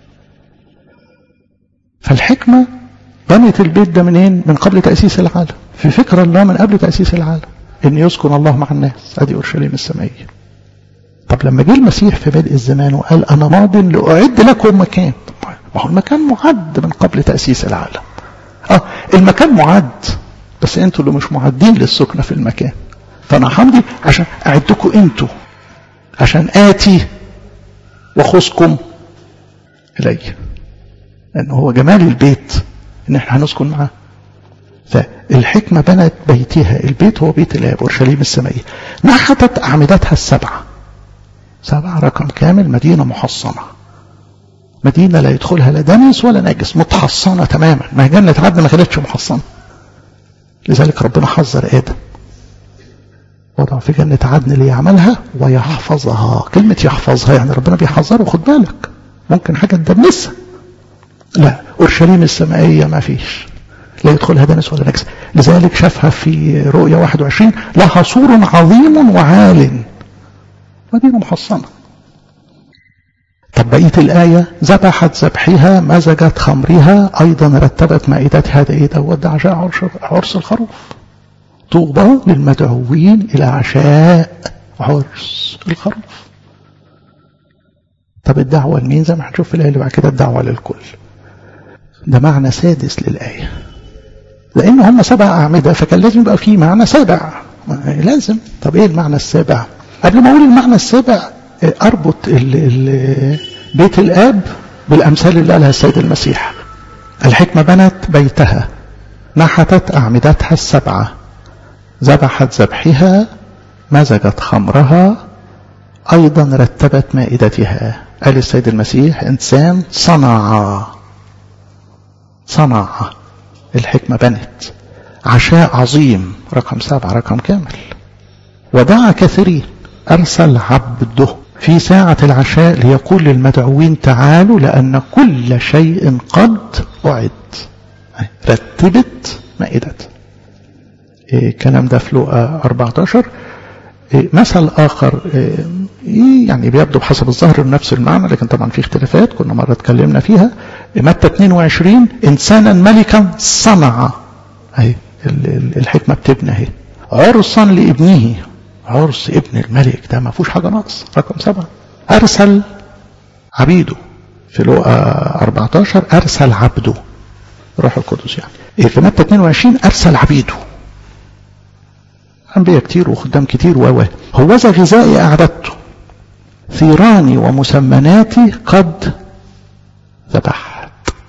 S1: فالحكمة بنت البيت ده منين من قبل تأسيس العالم في فكر الله من قبل تأسيس العالم ان يسكن الله مع الناس ادي اورشليم السمائيه طب لما جه المسيح في بدء الزمان وقال انا ماض لاعد لكم مكان ما هو المكان معد من قبل تاسيس العالم اه المكان معد بس انتوا اللي مش معدين للسكنه في المكان فانا حمدي عشان اعدكم انتوا عشان اتي واخذكم الي لان هو جمال البيت ان احنا هنسكن معاه فالحكمة بنت بيتها البيت هو بيت الآب أورشليم السمائية نحتت أعمدتها السبعة سبعة رقم كامل مدينة محصنة مدينة لا يدخلها لا دنس ولا نجس متحصنة تماما ما هي جنة عدن ما كانتش محصنة لذلك ربنا حذر آدم وضع في جنة عدن ليعملها ويحفظها كلمة يحفظها يعني ربنا بيحذره خد بالك ممكن حاجة تدنسها لا أورشليم السمائية ما فيش لا يدخلها دنس ولا نجس لذلك شافها في رؤيا 21 لها سور عظيم وعال مدينة محصنة طب بقية الآية ذبحت ذبحها مزجت خمرها أيضا رتبت مائدتها ده إيه دوت ده عشاء عرس, عرس الخروف طوبى للمدعوين إلى عشاء عرس الخروف طب الدعوة لمين زي ما هنشوف في الآية اللي بعد كده الدعوة للكل ده معنى سادس للآية لأن هم سبع أعمدة فكان لازم يبقى في معنى سابع لازم طب إيه المعنى السابع قبل ما أقول المعنى السابع أربط ال ال بيت الآب بالأمثال اللي قالها السيد المسيح الحكمة بنت بيتها نحتت أعمدتها السبعة ذبحت ذبحها مزجت خمرها أيضا رتبت مائدتها قال السيد المسيح إنسان صنع صنع الحكمة بنت عشاء عظيم رقم سبعة رقم كامل ودعا كثيرين أرسل عبده في ساعة العشاء ليقول للمدعوين تعالوا لأن كل شيء قد أعد رتبت مائدة الكلام ده في لقا 14 مثل آخر يعني بيبدو بحسب الظاهر نفس المعنى لكن طبعا في اختلافات كنا مرة اتكلمنا فيها متى 22 إنسانا ملكا صنع أهي الحكمة بتبنى اهي عرسا لابنه عرس ابن الملك ده ما فيهوش حاجة ناقص رقم سبعة أرسل عبيده في لقا 14 أرسل عبده روح القدس يعني في متى 22 أرسل عبيده أنبياء كتير وخدام كتير و هوذا غذائي أعددته ثيراني ومسمناتي قد ذبحت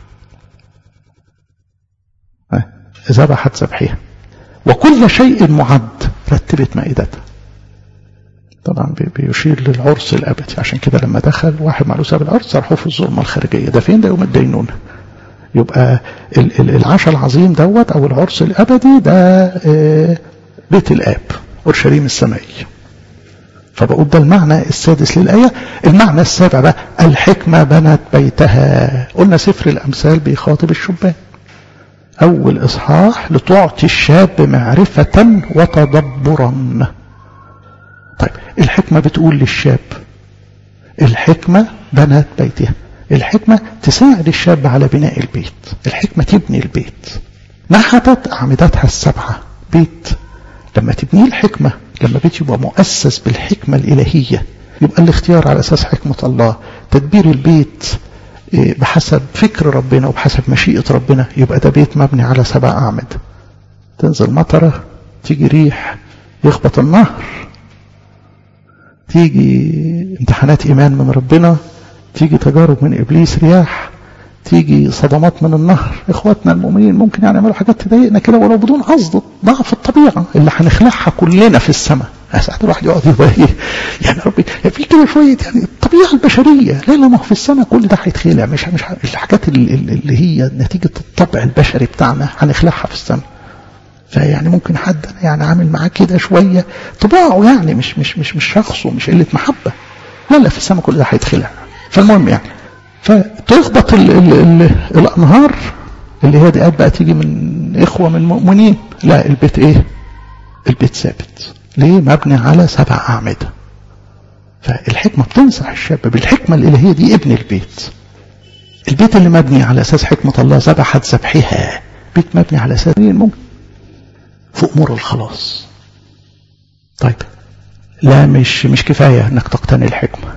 S1: ذبحت ذبحها وكل شيء معد رتبت مائدتها طبعا بيشير للعرس الابدي عشان كده لما دخل واحد معلوس بالعرس راحوا في الظلمه الخارجيه ده فين ده يوم الدينونه يبقى العشاء العظيم دوت او العرس الابدي ده بيت الاب اورشليم السمائي فبقول ده المعنى السادس للآية المعنى السابع بقى الحكمة بنت بيتها قلنا سفر الأمثال بيخاطب الشبان أول إصحاح لتعطي الشاب معرفة وتدبرا طيب الحكمة بتقول للشاب الحكمة بنت بيتها الحكمة تساعد الشاب على بناء البيت الحكمة تبني البيت نحتت أعمدتها السبعة بيت لما تبنيه الحكمة لما بيت يبقى مؤسس بالحكمة الإلهية يبقى الاختيار على أساس حكمة الله تدبير البيت بحسب فكر ربنا وبحسب مشيئة ربنا يبقى ده بيت مبني على سبع أعمد تنزل مطرة تيجي ريح يخبط النهر تيجي امتحانات إيمان من ربنا تيجي تجارب من إبليس رياح تيجي صدمات من النهر اخواتنا المؤمنين ممكن يعني يعملوا حاجات تضايقنا كده ولو بدون قصد ضعف الطبيعه اللي هنخلعها كلنا في السماء ساعات الواحد يقعد يبقى ايه يعني ربي يعني في كده شويه يعني الطبيعه البشريه لا لا ما هو في السماء كل ده هيتخلع مش مش الحاجات اللي هي نتيجه الطبع البشري بتاعنا هنخلعها في السماء فيعني ممكن حد يعني عامل معاه كده شويه طباعه يعني مش مش مش مش شخصه مش قله محبه لا لا في السماء كل ده هيتخلع فالمهم يعني فتخبط ال ال ال الأنهار اللي هي دي بقى تيجي من إخوة من المؤمنين لا البيت إيه البيت ثابت ليه مبني على سبع أعمدة فالحكمة بتنصح الشاب بالحكمة الإلهية دي ابن البيت البيت اللي مبني على أساس حكمة الله ذبحت ذبحها بيت مبني على أساس ممكن في أمور الخلاص طيب لا مش مش كفاية انك تقتني الحكمة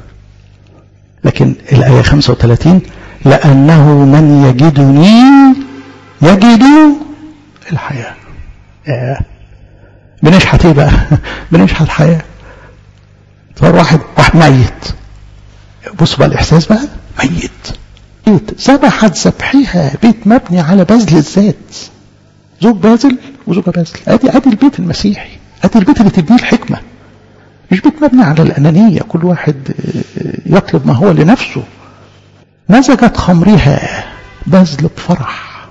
S1: لكن الآية 35 لأنه من يجدني يجد الحياة آه. بنشحت ايه بقى بنشحت حياة صار واحد واحد ميت بص بقى الإحساس بقى ميت بيت ذبحت ذبحها بيت مبني على بذل الذات زوج باذل وزوجة باذل ادي ادي البيت المسيحي ادي البيت اللي تبنيه الحكمه مش بيت مبني على الأنانية كل واحد يطلب ما هو لنفسه مزجت خمرها بذل بفرح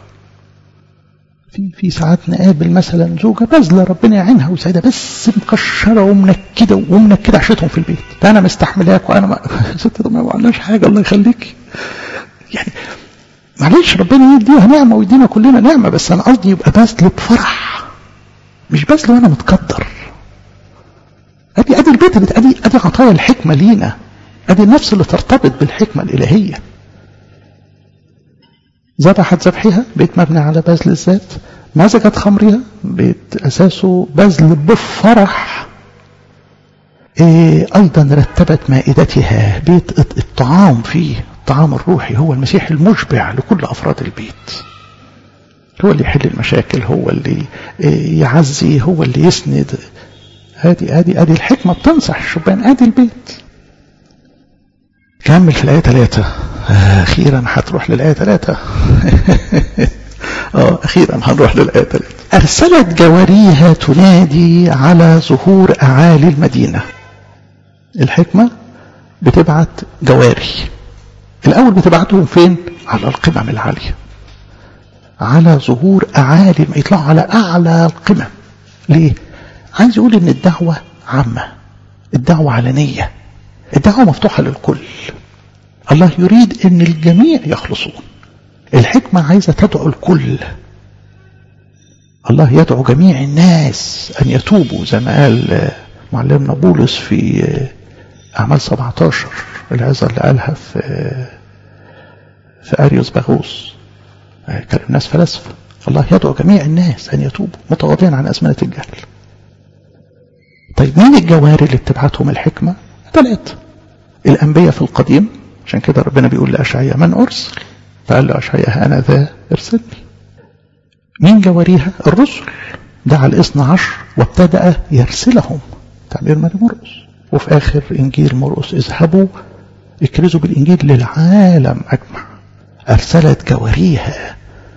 S1: في في ساعات نقابل مثلا زوجة بذلة ربنا يعينها ويسعدها بس مكشرة ومنكدة ومنكدة عشتهم في البيت ده أنا مستحملاك وأنا ما ست ده ما عملناش حاجة الله يخليك يعني معلش ربنا يديها نعمة ويدينا كلنا نعمة بس أنا قصدي يبقى بذل بفرح مش بذل وأنا متقدر ادي ادي البيت ادي ادي عطايا الحكمه لينا ادي النفس اللي ترتبط بالحكمه الالهيه ذبحت ذبحها بيت مبني على بذل الذات مزجت خمرها بيت اساسه بذل بفرح إيه أيضا رتبت مائدتها بيت الطعام فيه الطعام الروحي هو المسيح المشبع لكل أفراد البيت هو اللي يحل المشاكل هو اللي يعزي هو اللي يسند هذه هذه هذه الحكمة بتنصح الشبان هذه البيت كمل في الآية ثلاثة أخيرا هتروح للآية ثلاثة اه أخيرا هنروح للآية ثلاثة أرسلت جواريها تنادي على ظهور أعالي المدينة الحكمة بتبعت جواري الأول بتبعتهم فين على القمم العالية على ظهور أعالي يطلعوا على أعلى القمم ليه عايز يقول إن الدعوة عامة الدعوة علنية الدعوة مفتوحة للكل الله يريد ان الجميع يخلصون الحكمة عايزة تدعو الكل الله يدعو جميع الناس أن يتوبوا زي ما قال معلمنا بولس في أعمال 17 العظة اللي قالها في في أريوس باغوس كان الناس فلاسفة الله يدعو جميع الناس أن يتوبوا متواضعين عن أزمنة الجهل طيب مين الجواري اللي بتبعتهم الحكمة ثلاثة الأنبياء في القديم عشان كده ربنا بيقول لأشعياء من أرسل فقال له أشعياء أنا ذا ارسلني مين جواريها الرسل دعا الاثنى عشر وابتدأ يرسلهم تعبير ماري مرقس وفي آخر إنجيل مرقس اذهبوا اكرزوا بالإنجيل للعالم أجمع أرسلت جواريها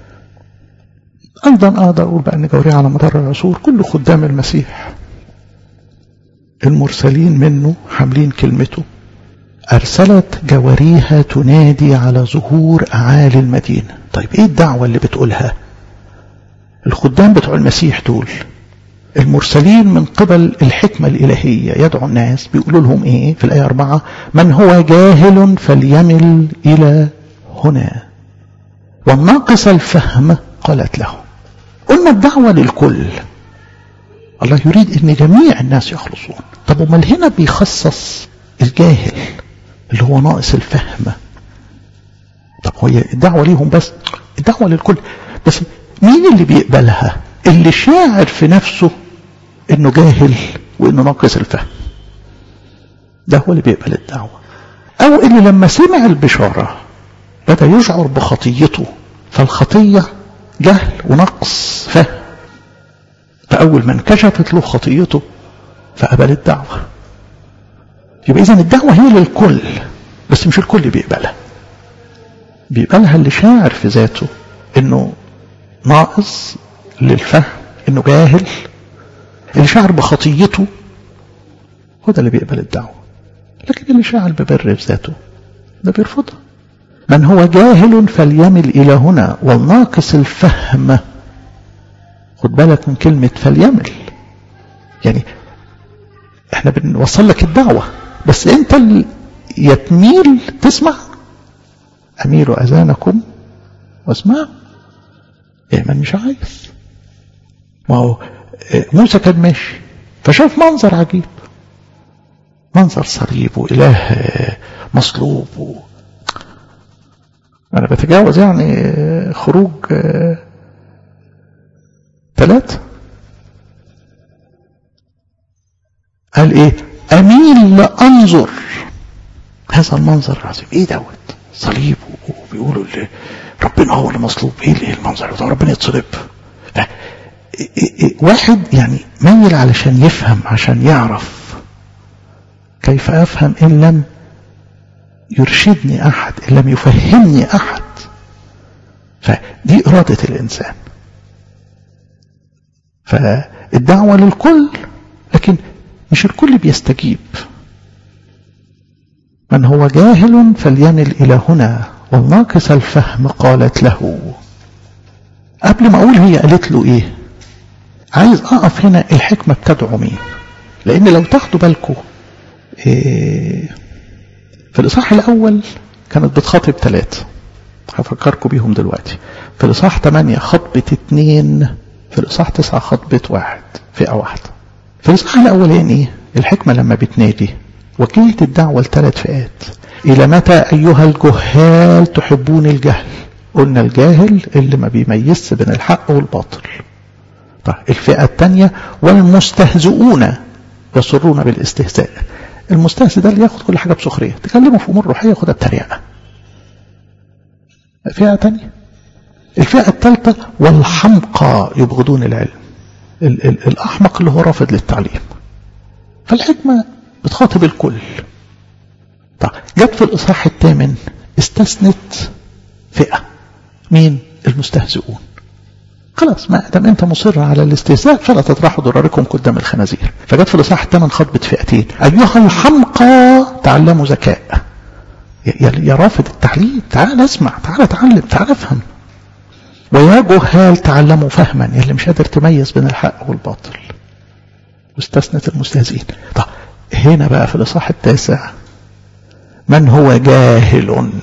S1: أيضا أقدر أقول بقى أن جواريها على مدار العصور كل خدام المسيح المرسلين منه حاملين كلمته أرسلت جواريها تنادي على ظهور أعالي المدينة طيب إيه الدعوة اللي بتقولها الخدام بتوع المسيح دول المرسلين من قبل الحكمة الإلهية يدعو الناس بيقولوا لهم إيه في الآية أربعة من هو جاهل فليمل إلى هنا والناقص الفهم قالت له قلنا الدعوة للكل الله يريد أن جميع الناس يخلصون طب امال هنا بيخصص الجاهل اللي هو ناقص الفهم طب هي الدعوة ليهم بس الدعوة للكل بس مين اللي بيقبلها اللي شاعر في نفسه انه جاهل وانه ناقص الفهم ده هو اللي بيقبل الدعوة او اللي لما سمع البشارة بدأ يشعر بخطيته فالخطية جهل ونقص فهم فأول ما انكشفت له خطيته فقبل الدعوة يبقى إذن الدعوة هي للكل بس مش الكل بيقبلها بيقبلها اللي شاعر في ذاته انه ناقص للفهم انه جاهل اللي شاعر بخطيته هو ده اللي بيقبل الدعوة لكن اللي شاعر ببر في ذاته ده بيرفضها من هو جاهل فليمل إلى هنا والناقص الفهم خد بالك من كلمة فليمل يعني احنا بنوصل لك الدعوة بس انت اللي يتميل تسمع أميلوا أذانكم واسمعوا إيه من مش عايز ما هو موسى كان ماشي فشاف منظر عجيب منظر صليب وإله مصلوب و... أنا بتجاوز يعني خروج ثلاثة قال إيه أميل لأنظر هذا المنظر العظيم إيه دوت صليب وبيقولوا اللي ربنا هو اللي مصلوب إيه اللي المنظر ده ربنا يتصلب واحد يعني ميل علشان يفهم عشان يعرف كيف أفهم إن لم يرشدني أحد إن لم يفهمني أحد فدي إرادة الإنسان فالدعوة للكل لكن مش الكل بيستجيب من هو جاهل فليمل إلى هنا والناقص الفهم قالت له قبل ما أقول هي قالت له إيه عايز أقف هنا الحكمة بتدعو مين لأن لو تاخدوا بالكم إيه في الإصحاح الأول كانت بتخاطب ثلاثة هفكركم بيهم دلوقتي في الإصحاح 8 خطبة اثنين في الإصحاح 9 خطبة واحد فئة واحدة في الإصحاح الأولاني الحكمة لما بتنادي وكيلة الدعوة لثلاث فئات إلى متى أيها الجهال تحبون الجهل قلنا الجاهل اللي ما بيميزش بين الحق والباطل طيب الفئة الثانية والمستهزئون يسرون بالاستهزاء المستهزئ ده اللي ياخد كل حاجة بسخرية تكلمه في أمور روحية ياخدها بتريقة فئة تانية الفئة الثالثة والحمقى يبغضون العلم ال ال الأحمق اللي هو رافض للتعليم فالحكمة بتخاطب الكل طيب جت في الإصحاح الثامن استثنت فئة مين المستهزئون خلاص ما دام انت مصر على الاستهزاء فلا تطرحوا ضراركم قدام الخنازير فجت في الاصحاح الثامن خطبت فئتين ايها الحمقى تعلموا ذكاء يا, يا رافض التعليم تعال اسمع تعال اتعلم تعال افهم ويا جهال تعلموا فهما يا اللي مش قادر تميز بين الحق والباطل واستثنت المستهزئين طب هنا بقى في الاصحاح التاسع من هو جاهل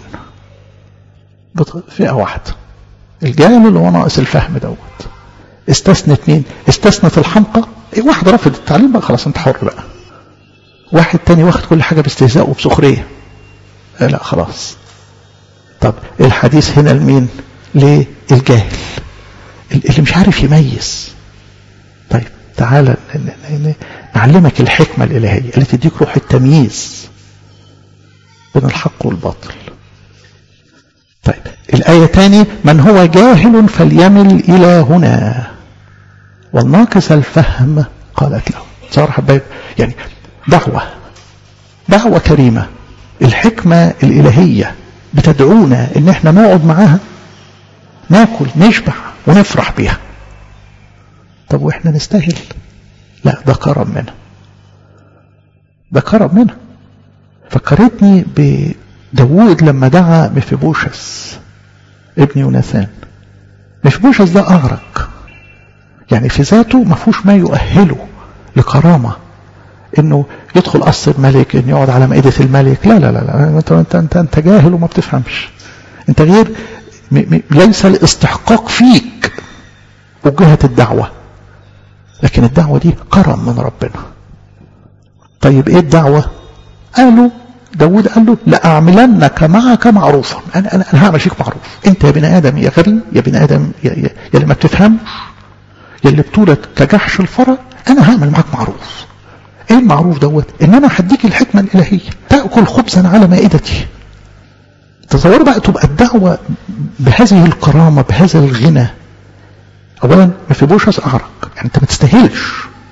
S1: فئة واحدة الجاهل اللي هو ناقص الفهم دوت استثنت مين استثنت الحمقى واحد رافض التعليم بقى خلاص انت حر بقى واحد تاني واخد كل حاجة باستهزاء وبسخرية لا خلاص طب الحديث هنا لمين للجاهل اللي مش عارف يميز طيب تعالى نعلمك الحكمة الإلهية اللي تديك روح التمييز بين الحق والباطل طيب الآية تاني من هو جاهل فليمل إلى هنا والناقص الفهم قالت له صار حبايب يعني دعوة دعوة كريمة الحكمة الإلهية بتدعونا إن احنا نقعد معاها ناكل نشبع ونفرح بيها طب واحنا نستاهل لا ده كرم منها ده كرم منها فكرتني بداوود لما دعا مفيبوشس ابن يوناثان مفيبوشس ده أغرق يعني في ذاته ما فيهوش ما يؤهله لكرامة انه يدخل قصر الملك انه يقعد على مائدة الملك لا لا لا, لا. انت, انت, انت, انت جاهل وما بتفهمش انت غير م م ليس الاستحقاق فيك وجهة الدعوة لكن الدعوة دي كرم من ربنا طيب ايه الدعوة قالوا داود قال له لأعملنك معك معروفا أنا, أنا, أنا هعمل فيك معروف أنت يا بني آدم يا غبي يا بني آدم يا, يا, يا اللي ما بتفهمش يا اللي بتولد كجحش الفرع أنا هعمل معاك معروف ايه المعروف دوت ان انا هديك الحكمة الالهية تأكل خبزا على مائدتي تصور بقى تبقى الدعوة بهذه الكرامة بهذا الغنى اولا ما في بوشس اعرق يعني انت ما تستاهلش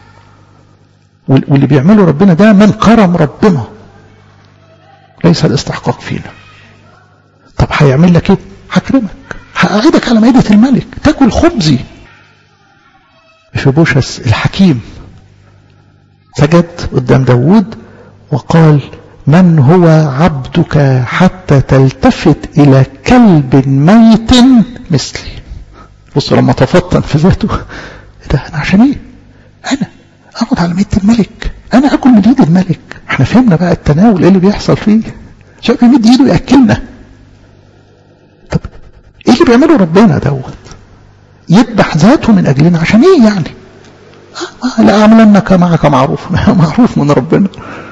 S1: واللي بيعمله ربنا ده من كرم ربنا ليس الاستحقاق فينا طب هيعمل لك ايه هكرمك هقعدك على مائدة الملك تاكل خبزي في بوشس الحكيم سجد قدام داود وقال من هو عبدك حتى تلتفت إلى كلب ميت مثلي بص لما تفطن في ذاته ده أنا عشان إيه أنا أقعد على ميت الملك أنا أكل من إيد الملك احنا فهمنا بقى التناول إيه اللي بيحصل فيه شايف يمد إيده يأكلنا طب إيه اللي بيعمله ربنا دوت يذبح ذاته من أجلنا عشان إيه يعني لأعملنك معك معروف معروف من ربنا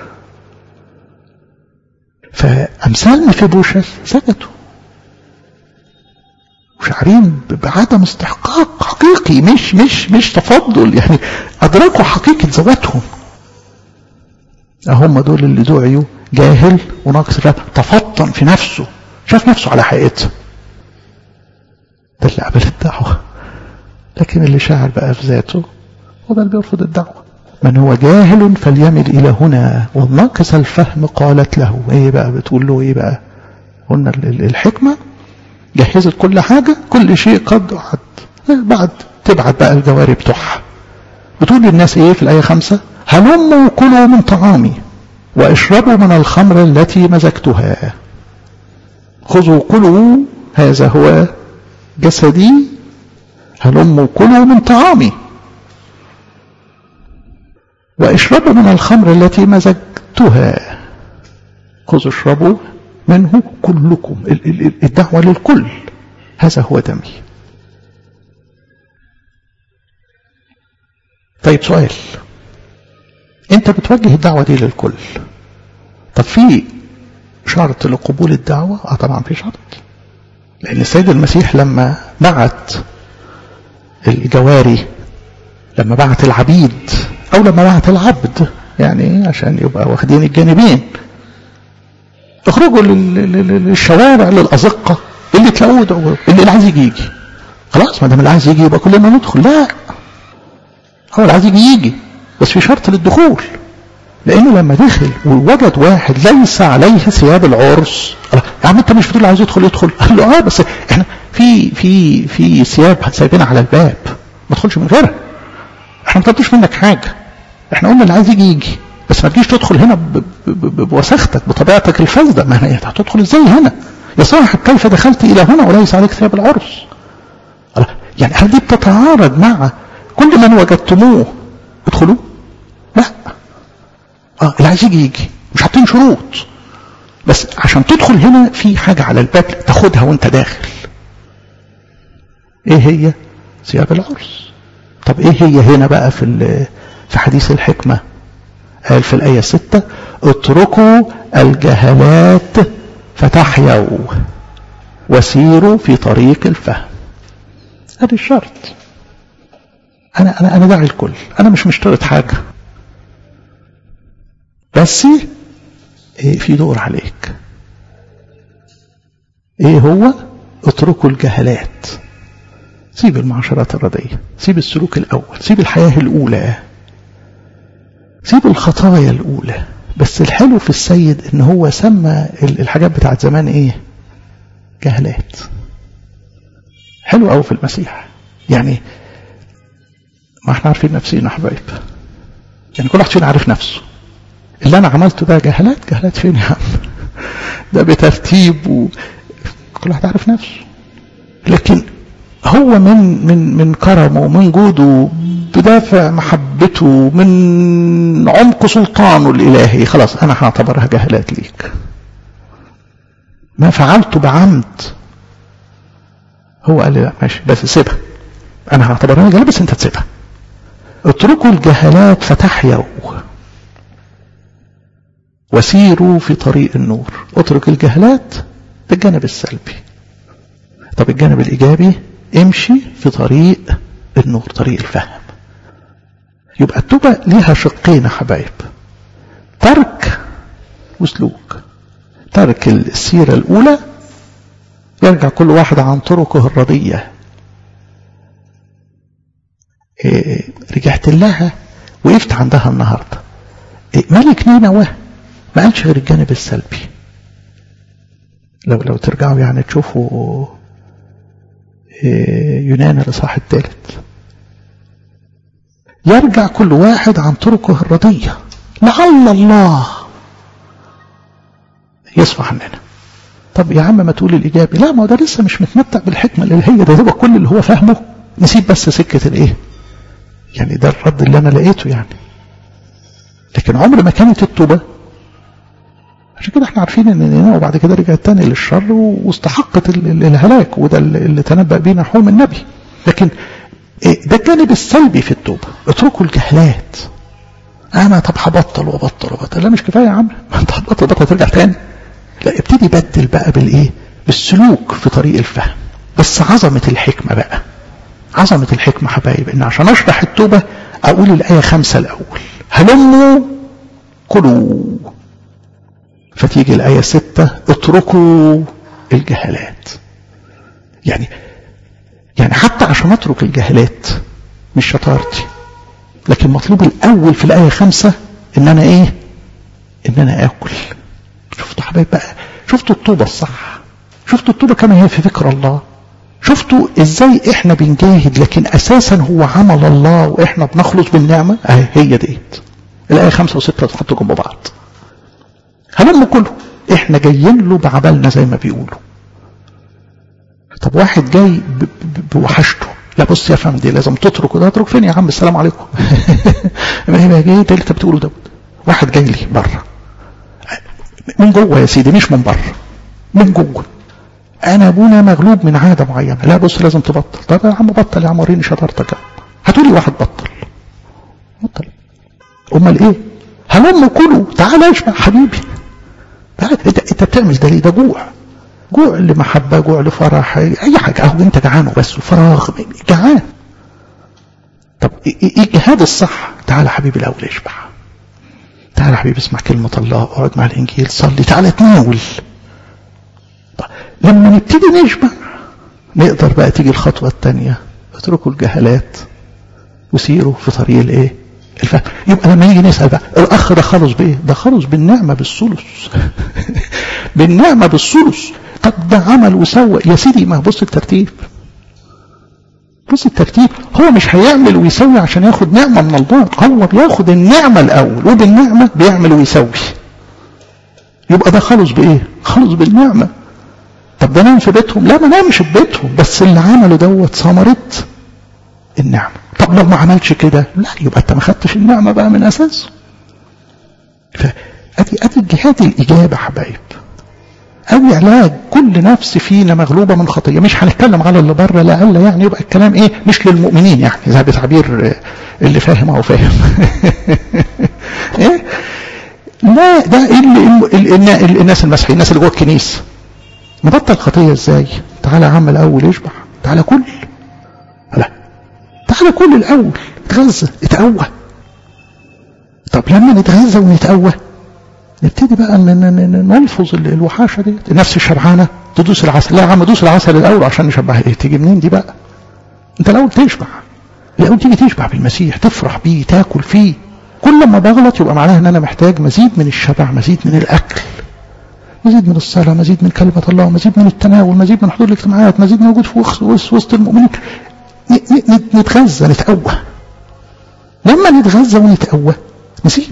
S1: فأمثال مفيبوشس سكتوا وشعرين بعدم استحقاق حقيقي مش مش مش تفضل يعني أدركوا حقيقة ذواتهم هم دول اللي دعيوا جاهل وناقص تفطن في نفسه شاف نفسه على حقيقته ده اللي قبل الدعوة لكن اللي شاعر بقى في ذاته هو ده اللي بيرفض الدعوة من هو جاهل فليمل إلى هنا والناقص الفهم قالت له ايه بقى بتقول له ايه بقى قلنا الحكمة جهزت كل حاجة كل شيء قد عد بعد تبعت بقى الجواري بتوعها بتقول للناس ايه في الآية خمسة هلموا كلوا من طعامي واشربوا من الخمر التي مزجتها خذوا كلوا هذا هو جسدي هلموا كلوا من طعامي واشربوا من الخمر التي مزجتها خذوا اشربوا منه كلكم الدعوة للكل هذا هو دمي طيب سؤال انت بتوجه الدعوة دي للكل طب في شرط لقبول الدعوة اه طبعا في شرط لان السيد المسيح لما بعت الجواري لما بعت العبيد او لما بعت العبد يعني عشان يبقى واخدين الجانبين اخرجوا للشوارع للأزقة اللي تلاقوه اللي عايز يجي يجي خلاص ما دام اللي عايز يجي يبقى كلنا ندخل لا هو اللي عايز يجي يجي بس في شرط للدخول لانه لما دخل ووجد واحد ليس عليه ثياب العرس يا عم انت مش بتقول عايز يدخل يدخل قال له اه بس احنا في في في ثياب سايبينها على الباب ما تدخلش من غيرها احنا ما طلبتش منك حاجه احنا قلنا اللي عايز يجي يجي بس ما تجيش تدخل هنا بوساختك بطبيعتك الفاسده ما هي هتدخل ازاي هنا يا صاحب كيف دخلت الى هنا وليس عليك ثياب العرس يعني هل دي بتتعارض مع كل من وجدتموه ادخلوا لا اه اللي عايز يجي يجي مش حاطين شروط بس عشان تدخل هنا في حاجة على الباب تاخدها وانت داخل ايه هي ثياب العرس طب ايه هي هنا بقى في في حديث الحكمة قال في الآية ستة اتركوا الجهلات فتحيوا وسيروا في طريق الفهم هذا الشرط انا انا انا داعي الكل انا مش مشترط حاجه بس إيه في دور عليك ايه هو اتركوا الجهلات سيب المعاشرات الردية سيب السلوك الأول سيب الحياة الأولى سيب الخطايا الأولى بس الحلو في السيد ان هو سمى الحاجات بتاعت زمان ايه جهلات حلو قوي في المسيح يعني ما احنا عارفين نفسينا حبايب يعني كل واحد فينا عارف نفسه اللي انا عملته ده جهلات جهلات فين يا عم ده بترتيب و... كل واحد عارف نفسه لكن هو من من من كرمه ومن جوده بدافع محبته من عمق سلطانه الالهي خلاص انا هعتبرها جهلات ليك ما فعلته بعمد هو قال لي لا ماشي بس سيبها انا هعتبرها جهل بس انت تسيبها اتركوا الجهلات فتحيوا وسيروا في طريق النور اترك الجهلات بالجانب السلبي طب الجانب الايجابي امشي في طريق النور طريق الفهم يبقى التوبة ليها شقين يا حبايب ترك وسلوك ترك السيرة الأولى يرجع كل واحد عن طرقه الردية إيه رجعت لها وقفت عندها النهاردة إيه ملك نينوى ما قالش غير الجانب السلبي لو لو ترجعوا يعني تشوفوا إيه يونان الإصحاح الثالث يرجع كل واحد عن طرقه الردية لعل الله يصفح عننا طب يا عم ما تقول الإيجابي لا ما هو ده لسه مش متمتع بالحكمة الإلهية ده هو كل اللي هو فاهمه نسيب بس سكة الإيه يعني ده الرد اللي أنا لقيته يعني لكن عمر ما كانت التوبة عشان كده احنا عارفين ان نينوى وبعد كده رجعت تاني للشر واستحقت الهلاك وده اللي تنبأ بيه نحوم النبي لكن ده الجانب السلبي في التوبة اتركوا الجهلات انا طب هبطل وابطل وابطل لا مش كفايه يا عم ما انت هتبطل بطل ترجع تاني لا ابتدي بدل بقى بالايه بالسلوك في طريق الفهم بس عظمه الحكمه بقى عظمه الحكمه حبايب ان عشان اشرح التوبه اقول الايه خمسة الاول هلموا كلوا فتيجي الايه ستة اتركوا الجهلات يعني يعني حتى عشان اترك الجهلات مش شطارتي لكن مطلوب الاول في الايه خمسة ان انا ايه ان انا اكل شفتوا حبايب بقى شفتوا الطوبة الصح شفتوا الطوبة كما هي في فكر الله شفتوا ازاي احنا بنجاهد لكن اساسا هو عمل الله واحنا بنخلص بالنعمة اهي هي ديت الايه خمسة وستة تحطوا جنب بعض هلم كله احنا جايين له بعبلنا زي ما بيقولوا طب واحد جاي بوحشته لا بص يا فندي لازم تترك وده اترك فين يا عم السلام عليكم ما هي جاي ده اللي انت بتقوله ده واحد جاي لي بره من جوه يا سيدي مش من بره من جوه انا ابونا مغلوب من عاده معينه لا بص لازم تبطل طب يا عم بطل يا عم وريني شطارتك هتقولي واحد بطل بطل امال ايه هلم كله تعالى اشبع حبيبي تعالى انت انت بتعمل ده ليه ده جوع جوع لمحبة جوع لفرح أي حاجة أهو أنت جعان وبس وفراغ جعان طب إيه الجهاد الصح تعالى حبيبي الأول اشبع تعالى يا حبيبي اسمع كلمة الله اقعد مع الإنجيل صلي تعالى تناول طيب لما نبتدي نشبع نقدر بقى تيجي الخطوة الثانية اتركوا الجهالات وسيروا في طريق الايه الفهم يبقى لما نيجي نسأل بقى الأخ ده خلص بإيه ده خلص بالنعمة بالثلث بالنعمة بالثلث طب ده عمل وسوى يا سيدي ما بص الترتيب بص الترتيب هو مش هيعمل ويسوي عشان ياخد نعمة من الله هو بياخد النعمة الأول وبالنعمة بيعمل ويسوي يبقى ده خلص بإيه خلص بالنعمة طب ده نام في بيتهم لا ما نامش في بيتهم بس اللي عمله دوت ثمرة النعمة طب لو ما عملش كده لا يبقى انت ما خدتش النعمة بقى من أساسه فأدي أدي جهاد الإجابة حبايب أدي علاج كل نفس فينا مغلوبة من خطية مش هنتكلم على اللي بره لعل يعني يبقى الكلام إيه مش للمؤمنين يعني زي بتعبير اللي فاهم أو فاهم إيه لا ده اللي اللي الناس المسيحيين الناس اللي جوه الكنيسة نبطل خطية ازاي تعالى عمل أول اشبع تعالى كل لا تعالى كل الأول اتغذى اتقوى طب لما نتغذى ونتقوى نبتدي بقى نلفظ الوحاشة دي النفس الشبعانة تدوس العسل لا يا عم دوس العسل الأول عشان نشبعها ايه تيجي منين دي بقى انت الأول تشبع الأول تيجي تشبع بالمسيح تفرح بيه تاكل فيه كل ما بغلط يبقى معناها ان انا محتاج مزيد من الشبع مزيد من الاكل مزيد من الصلاة مزيد من كلمة الله مزيد من التناول مزيد من حضور الاجتماعات مزيد من وجود في وسط المؤمنين نتغذى نتقوى لما نتغذى ونتقوى نسيب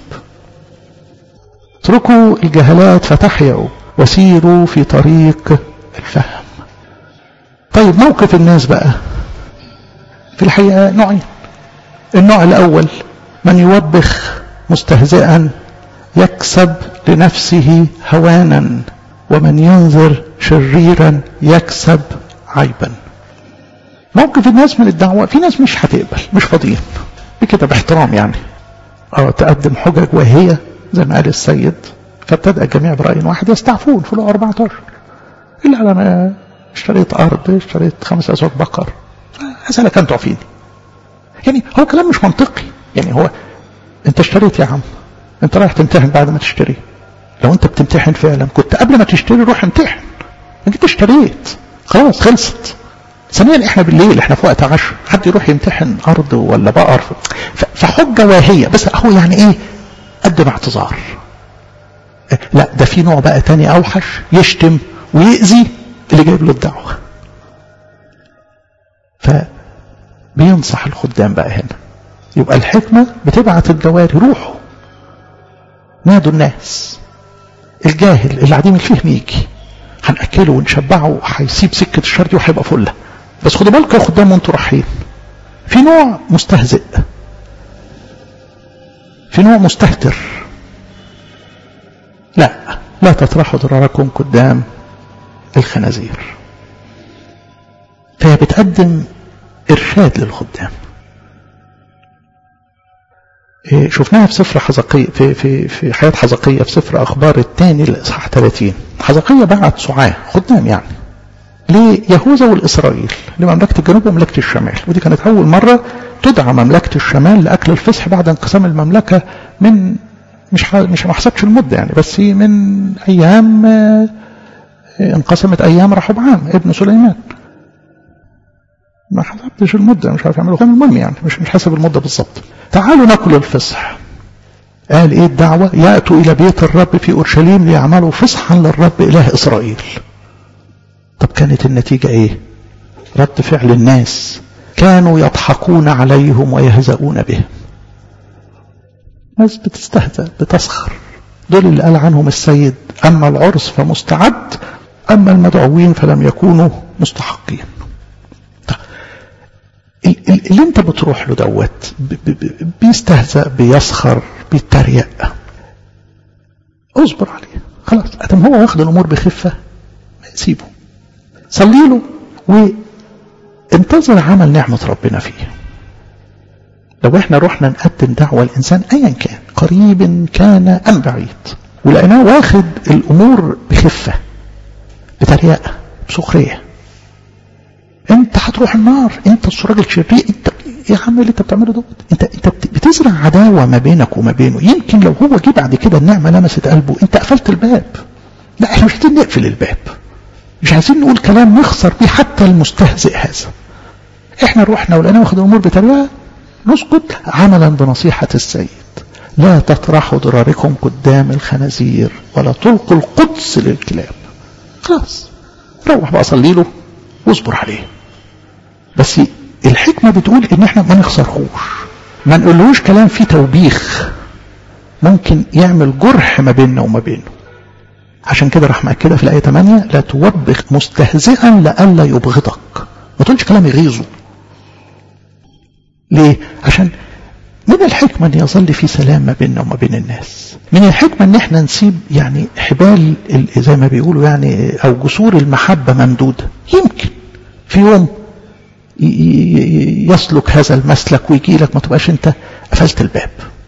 S1: اتركوا الجهالات فتحيوا وسيروا في طريق الفهم طيب موقف الناس بقى في الحقيقة نوعين النوع الأول من يوبخ مستهزئا يكسب لنفسه هوانا ومن ينظر شريرا يكسب عيبا موقف الناس من الدعوة في ناس مش هتقبل مش فاضيين بكده باحترام يعني أو تقدم حجج وهي زي ما قال السيد فابتدأ الجميع برأي واحد يستعفون في 14 إلا على ما اشتريت أرض اشتريت خمس أزواج بقر أسألك أنتوا فيني يعني هو كلام مش منطقي يعني هو أنت اشتريت يا عم أنت رايح تمتحن بعد ما تشتري لو أنت بتمتحن فعلا كنت قبل ما تشتري روح امتحن أنت اشتريت خلاص خلصت ثانيا احنا بالليل احنا في وقت عشر حد يروح يمتحن ارض ولا بقر فحجة واهية بس هو يعني ايه قدم اعتذار لا ده في نوع بقى تاني اوحش يشتم ويأذي اللي جايب له الدعوة فبينصح الخدام بقى هنا يبقى الحكمة بتبعت الجواري روحوا نادوا الناس الجاهل اللي عديم الفهم يجي هنأكله ونشبعه هيسيب سكة الشر دي وهيبقى فله بس خدوا بالكم يا خدام وانتوا رايحين في نوع مستهزئ في نوع مستهتر لا لا تطرحوا ضراركم قدام الخنازير فهي بتقدم إرشاد للخدام إيه شفناها في سفر حزقية في في في حياة حزقية في سفر أخبار الثاني الإصحاح 30 حزقية بعت سعاة خدام يعني ليهوذا والإسرائيل لمملكة الجنوب ومملكة الشمال ودي كانت أول مرة تدعى مملكة الشمال لأكل الفصح بعد انقسام المملكة من مش مش ما حسبش المدة يعني بس من أيام انقسمت أيام رحبعام ابن سليمان ما حسبتش المدة مش عارف يعملوا كام المهم يعني مش مش حسب المدة بالظبط تعالوا ناكل الفصح قال ايه الدعوة يأتوا إلى بيت الرب في أورشليم ليعملوا فصحا للرب إله إسرائيل طب كانت النتيجة ايه رد فعل الناس كانوا يضحكون عليهم ويهزؤون بهم ناس بتستهزأ بتسخر دول اللي قال عنهم السيد أما العرس فمستعد أما المدعوين فلم يكونوا مستحقين اللي انت بتروح له دوت بيستهزأ بيسخر بيتريق اصبر عليه خلاص ادم هو واخد الامور بخفه سيبه صلي له وانتظر عمل نعمة ربنا فيه لو احنا رحنا نقدم دعوة الإنسان أيا كان قريب كان أم بعيد ولقيناه واخد الأمور بخفة بتريقة بسخرية انت هتروح النار انت راجل شرير انت يا عم اللي انت بتعمله دوت انت انت بتزرع عداوه ما بينك وما بينه يمكن لو هو جه بعد كده النعمه لمست قلبه انت قفلت الباب لا احنا مش عايزين نقفل الباب مش عايزين نقول كلام نخسر بيه حتى المستهزئ هذا احنا روحنا ولقينا واخد الامور بطريقه نسكت عملا بنصيحه السيد لا تطرحوا ضراركم قدام الخنازير ولا تلقوا القدس للكلاب خلاص روح بقى صلي له واصبر عليه بس الحكمة بتقول ان احنا ما نخسرهوش ما نقولهوش كلام فيه توبيخ ممكن يعمل جرح ما بيننا وما بينه عشان كده راح مأكدة في الآية 8 لا توبخ مستهزئا لئلا يبغضك ما تقولش كلام يغيظه ليه؟ عشان من الحكمة أن يظل في سلام ما بيننا وما بين الناس من الحكمة أن احنا نسيب يعني حبال زي ما بيقولوا يعني أو جسور المحبة ممدودة يمكن في يوم يسلك هذا المسلك ويجي لك ما تبقاش انت قفلت الباب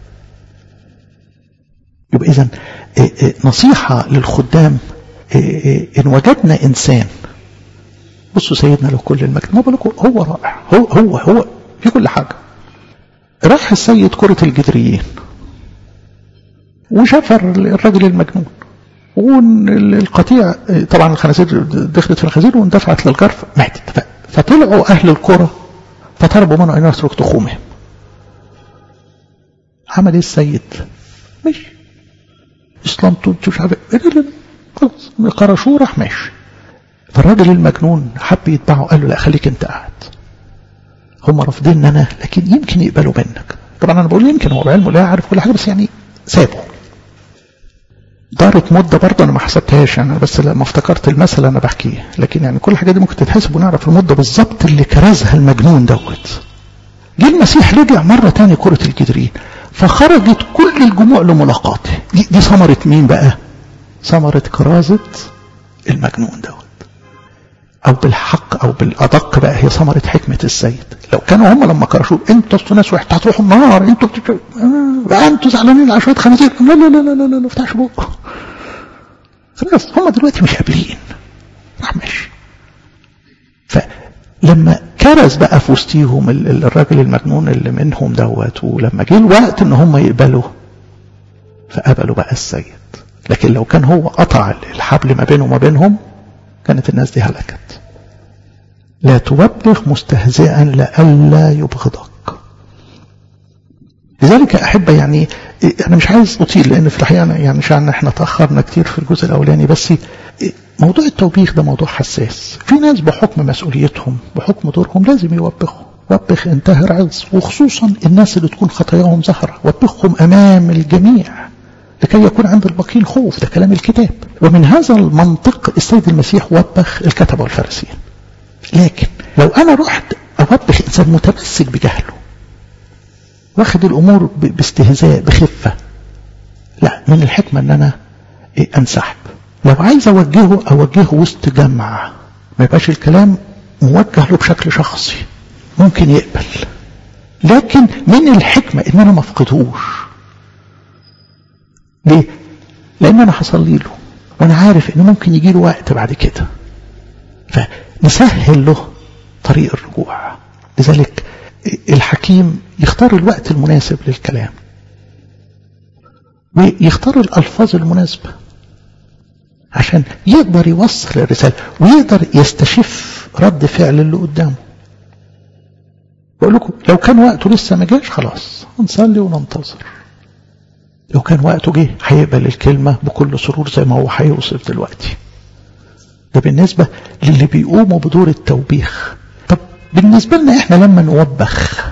S1: يبقى اذا نصيحة للخدام ان وجدنا انسان بصوا سيدنا له كل المجد ما بقول هو رائع هو هو هو في كل حاجة راح السيد كرة الجدريين وشفر الراجل المجنون والقطيع طبعا الخنازير دخلت في الخنازير واندفعت للجرف ماتت فطلعوا أهل القرى فطلبوا منه أن يترك تخومهم عمل ايه السيد ماشي اسلام تونس مش عارف خلاص قرشوه راح ماشي فالراجل المجنون حب يتبعه قال له لا خليك انت قاعد هم رافضين انا لكن يمكن يقبلوا منك طبعا انا بقول يمكن هو بعلمه لا عارف كل حاجه بس يعني سابه دارت مدة برضه أنا ما حسبتهاش أنا بس لما افتكرت المثل أنا بحكيه لكن يعني كل الحاجات دي ممكن تتحسب ونعرف المدة بالظبط اللي كرزها المجنون دوت جه المسيح رجع مرة تاني كرة الجدرين فخرجت كل الجموع لملاقاته دي, دي ثمرة مين بقى ثمرة كرازة المجنون دوت أو بالحق أو بالأدق بقى هي ثمرة حكمة السيد لو كانوا هم لما كرشوا انتوا انتوا ناس وحدة هتروحوا النار انتوا بتتر... آه انتوا زعلانين على شوية خنازير لا لا لا لا لا لا ما افتحش بقه خلاص هم دلوقتي مش قابلين راح ماشي فلما كرز بقى في وسطيهم الراجل المجنون اللي منهم دوت ولما جه الوقت ان هم يقبلوا فقبلوا بقى السيد لكن لو كان هو قطع الحبل ما بينه وما بينهم كانت الناس دي هلكت لا توبخ مستهزئا لئلا يبغضك لذلك أحب يعني أنا مش عايز أطيل لأن في الحقيقة يعني عشان احنا تأخرنا كتير في الجزء الأولاني بس موضوع التوبيخ ده موضوع حساس في ناس بحكم مسؤوليتهم بحكم دورهم لازم يوبخوا وبخ انتهر عظ وخصوصا الناس اللي تكون خطاياهم ظهرة وبخهم أمام الجميع لكي يكون عند الباقين خوف ده كلام الكتاب ومن هذا المنطق السيد المسيح وبخ الكتبة والفارسيين لكن لو أنا رحت أوبخ إنسان متمسك بجهله واخد الأمور باستهزاء بخفة لا من الحكمة أن أنا أنسحب لو عايز أوجهه أوجهه وسط جمع ما يبقاش الكلام موجه له بشكل شخصي ممكن يقبل لكن من الحكمة ان انا ما افقدهوش ليه لان انا هصلي له وانا عارف ان ممكن يجي له وقت بعد كده فنسهل له طريق الرجوع لذلك الحكيم يختار الوقت المناسب للكلام ويختار الألفاظ المناسبة عشان يقدر يوصل الرسالة ويقدر يستشف رد فعل اللي قدامه بقول لكم لو كان وقته لسه ما جاش خلاص نصلي وننتظر لو كان وقته جه هيقبل الكلمة بكل سرور زي ما هو هيوصف دلوقتي ده بالنسبة للي بيقوموا بدور التوبيخ طب بالنسبة لنا احنا لما نوبخ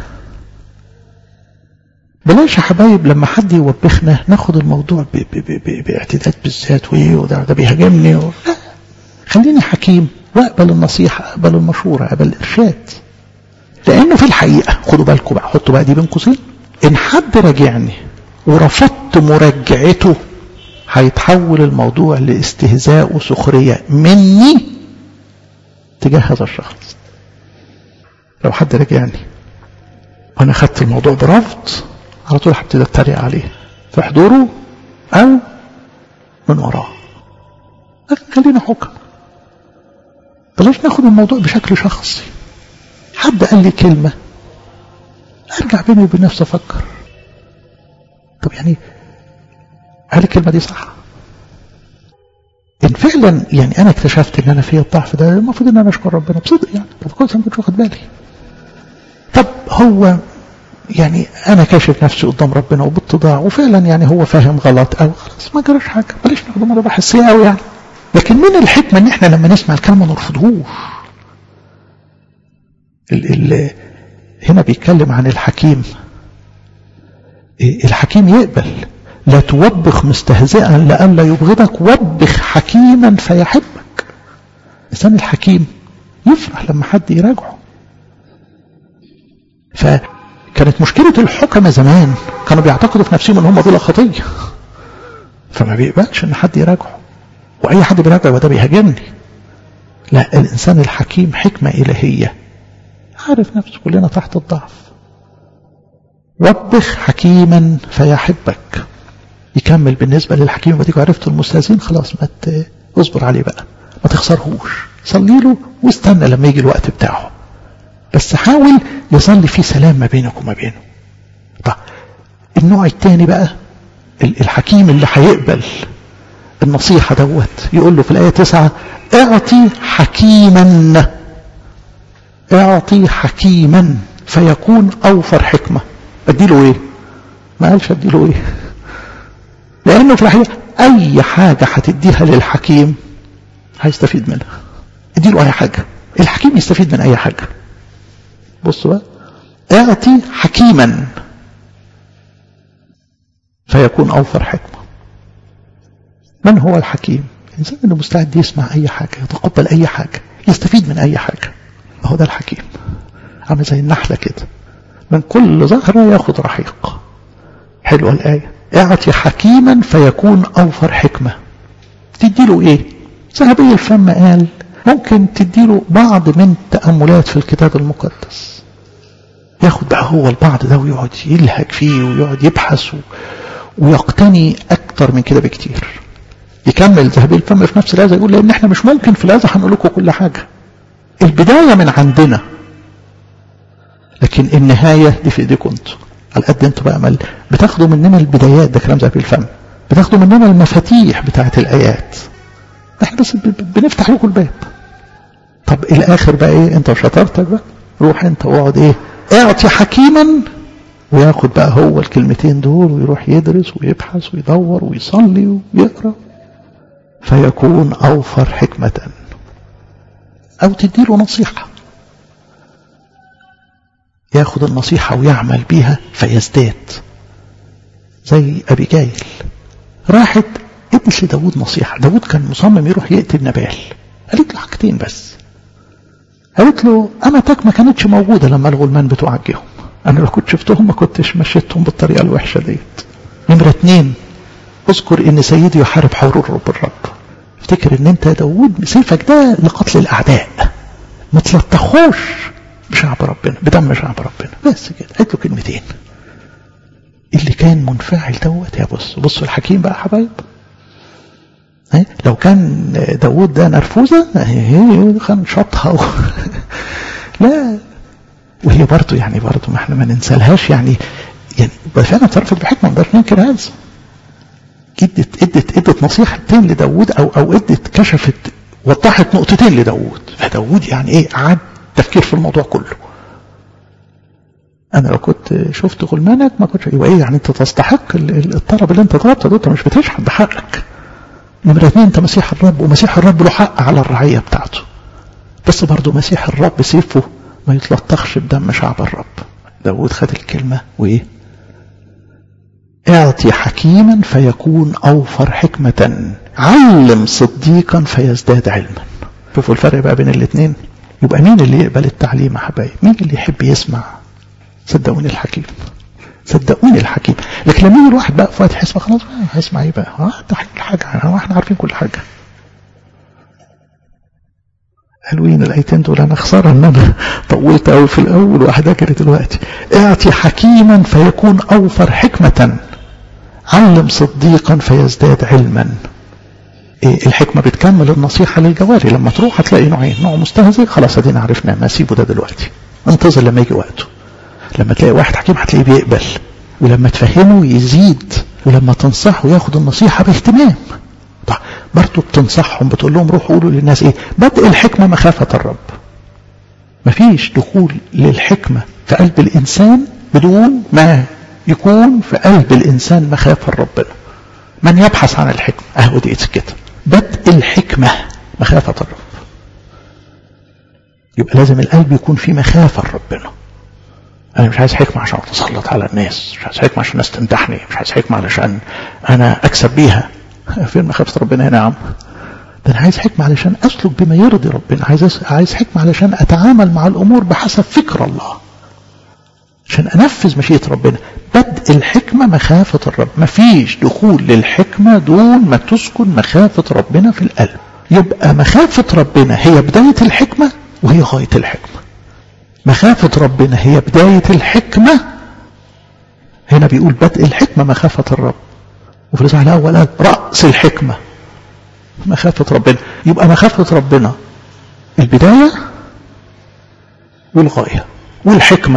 S1: بلاش يا حبايب لما حد يوبخنا ناخد الموضوع ب ب ب ب باعتداد بالذات وايه وده ده بيهاجمني و... لا خليني حكيم واقبل النصيحة اقبل المشورة اقبل الارشاد لانه في الحقيقة خدوا بالكم بقى حطوا بقى دي بين قوسين ان حد راجعني ورفضت مراجعته هيتحول الموضوع لاستهزاء وسخرية مني تجاه هذا الشخص لو حد راجعني وانا خدت الموضوع برفض على طول هبتدي اتريق عليه في حضوره او من وراه خلينا حكم بلاش ناخد الموضوع بشكل شخصي حد قال لي كلمة ارجع بيني وبين نفسي افكر طب يعني هل الكلمه دي صح ان فعلا يعني انا اكتشفت ان انا في الضعف ده المفروض ان انا اشكر ربنا بصدق يعني طب كويس ما كنتش واخد بالي طب هو يعني انا كاشف نفسي قدام ربنا وباتضاع وفعلا يعني هو فاهم غلط او خلاص ما جراش حاجه بلاش ناخد الموضوع بحسيه قوي يعني لكن من الحكمه ان احنا لما نسمع الكلام ما نرفضهوش ال ال هنا بيتكلم عن الحكيم الحكيم يقبل لا توبخ مستهزئا لئلا يبغضك وبخ حكيما فيحبك الانسان الحكيم يفرح لما حد يراجعه فكانت مشكلة الحكمة زمان كانوا بيعتقدوا في نفسهم ان هم بلا خطية فما بيقبلش ان حد يراجعه واي حد بيراجعه ده بيهاجمني لا الانسان الحكيم حكمة الهية عارف نفسه كلنا تحت الضعف وبخ حكيما فيحبك يكمل بالنسبة للحكيم ما تيجوا عرفتوا المستاذين خلاص ما اصبر عليه بقى ما تخسرهوش صلي له واستنى لما يجي الوقت بتاعه بس حاول يصلي في سلام ما بينك وما بينه طيب النوع الثاني بقى الحكيم اللي هيقبل النصيحة دوت يقول له في الآية تسعة اعطي حكيما اعطي حكيما فيكون أوفر حكمة اديله ايه ما قالش اديله ايه لانه في الحقيقة اي حاجة هتديها للحكيم هيستفيد منها اديله اي حاجة الحكيم يستفيد من اي حاجة بصوا بقى اعطي حكيما فيكون اوفر حكمة من هو الحكيم الانسان اللي مستعد يسمع اي حاجة يتقبل اي حاجة يستفيد من اي حاجة هو ده الحكيم عامل زي النحلة كده من كل زهرة ياخد رحيق حلوة الآية اعطي حكيما فيكون أوفر حكمة تديله ايه ذهبي الفم قال ممكن تديله بعض من تأملات في الكتاب المقدس ياخد بقى هو البعض ده ويقعد يلهج فيه ويقعد يبحث ويقتني أكتر من كده بكتير يكمل ذهبي الفم في نفس الآية يقول لأن احنا مش ممكن في الآية هنقول لكم كل حاجة البداية من عندنا لكن النهاية دي في ايديكم انتوا على قد انتوا بقى مل بتاخدوا مننا البدايات ده كلام زي في الفم بتاخدوا مننا المفاتيح بتاعت الآيات احنا بس بنفتح لكم الباب طب الاخر بقى ايه انت وشطارتك بقى روح انت واقعد ايه اعطي حكيما وياخد بقى هو الكلمتين دول ويروح يدرس ويبحث ويدور ويصلي ويقرا فيكون اوفر حكمة او تديله نصيحة ياخد النصيحة ويعمل بيها فيزداد زي أبي جايل راحت ادت لداود نصيحة داود كان مصمم يروح يقتل نبال قالت له حاجتين بس قالت له أمتك ما كانتش موجودة لما الغلمان بتوعك جيهم أنا لو كنت شفتهم ما كنتش مشيتهم بالطريقة الوحشة ديت نمرة اتنين اذكر ان سيدي يحارب حرور بالرب افتكر ان انت يا داود سيفك ده لقتل الاعداء ما تلطخوش بشعب ربنا بدم شعب ربنا بس كده قالت له كلمتين اللي كان منفعل دوت يا بص بصوا الحكيم بقى حبايب لو كان داود ده نرفوزة كان شطها و... لا وهي برضه يعني برضه ما احنا ما ننسالهاش يعني يعني فعلا تصرفت بحكمه ما نقدرش ننكر هذا ادت ادت ادت نصيحتين لداود او او ادت كشفت وضحت نقطتين لداود فداود يعني ايه قعد تفكير في الموضوع كله انا لو كنت شفت غلمانك ما كنتش يبقى ايه يعني انت تستحق الطلب اللي انت طلبته ده انت مش بتشحت بحقك نمرة اثنين انت مسيح الرب ومسيح الرب له حق على الرعية بتاعته بس برضه مسيح الرب سيفه ما يتلطخش بدم شعب الرب داود خد الكلمة وايه اعطي حكيما فيكون اوفر حكمة علم صديقا فيزداد علما شوفوا الفرق بقى بين الاثنين يبقى مين اللي يقبل التعليم يا حبايب مين اللي يحب يسمع صدقوني الحكيم صدقوني الحكيم لكن لما يجي الواحد بقى فاتح يسمع خلاص هيسمع ايه بقى اه ده كل حاجه احنا عارفين كل حاجه حلوين الايتين دول انا خساره ان انا طولت قوي في الاول واحده دلوقتي اعطي حكيما فيكون اوفر حكمه علم صديقا فيزداد علما إيه الحكمه بتكمل النصيحه للجواري لما تروح هتلاقي نوعين نوع مستهزئ خلاص ادينا عرفنا ما سيبه ده دلوقتي انتظر لما يجي وقته لما تلاقي واحد حكيم هتلاقيه بيقبل ولما تفهمه يزيد ولما تنصحه ياخد النصيحة باهتمام طيب برضه بتنصحهم بتقول لهم روحوا قولوا للناس ايه بدء الحكمة مخافة الرب مفيش دخول للحكمة في قلب الإنسان بدون ما يكون في قلب الإنسان مخافة ربنا من يبحث عن الحكمة أهو دي كده بدء الحكمة مخافة الرب يبقى لازم القلب يكون فيه مخافة لربنا أنا مش عايز حكمة عشان أتسلط على الناس مش عايز حكمة عشان الناس تمدحني مش عايز حكمة علشان أنا أكسب بيها فين مخافة ربنا هنا يا عم ده أنا عايز حكمة علشان أسلك بما يرضي ربنا عايز عايز حكمة علشان أتعامل مع الأمور بحسب فكر الله عشان أنفذ مشيئة ربنا بدء الحكمة مخافة الرب مفيش دخول للحكمة دون ما تسكن مخافة ربنا في القلب يبقى مخافة ربنا هي بداية الحكمة وهي غاية الحكمة مخافة ربنا هي بداية الحكمة هنا بيقول بدء الحكمة مخافة الرب وفي الإصحاح الأول قال رأس الحكمة مخافة ربنا يبقى مخافة ربنا البداية والغاية والحكمة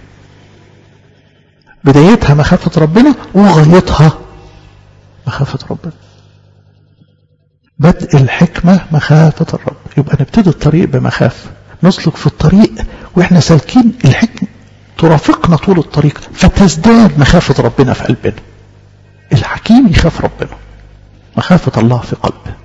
S1: بدايتها مخافة ربنا وغايتها مخافة ربنا بدء الحكمة مخافة الرب يبقى نبتدي الطريق بمخافة نسلك في الطريق واحنا سالكين الحكمة ترافقنا طول الطريق فتزداد مخافة ربنا في قلبنا الحكيم يخاف ربنا مخافة الله في قلبه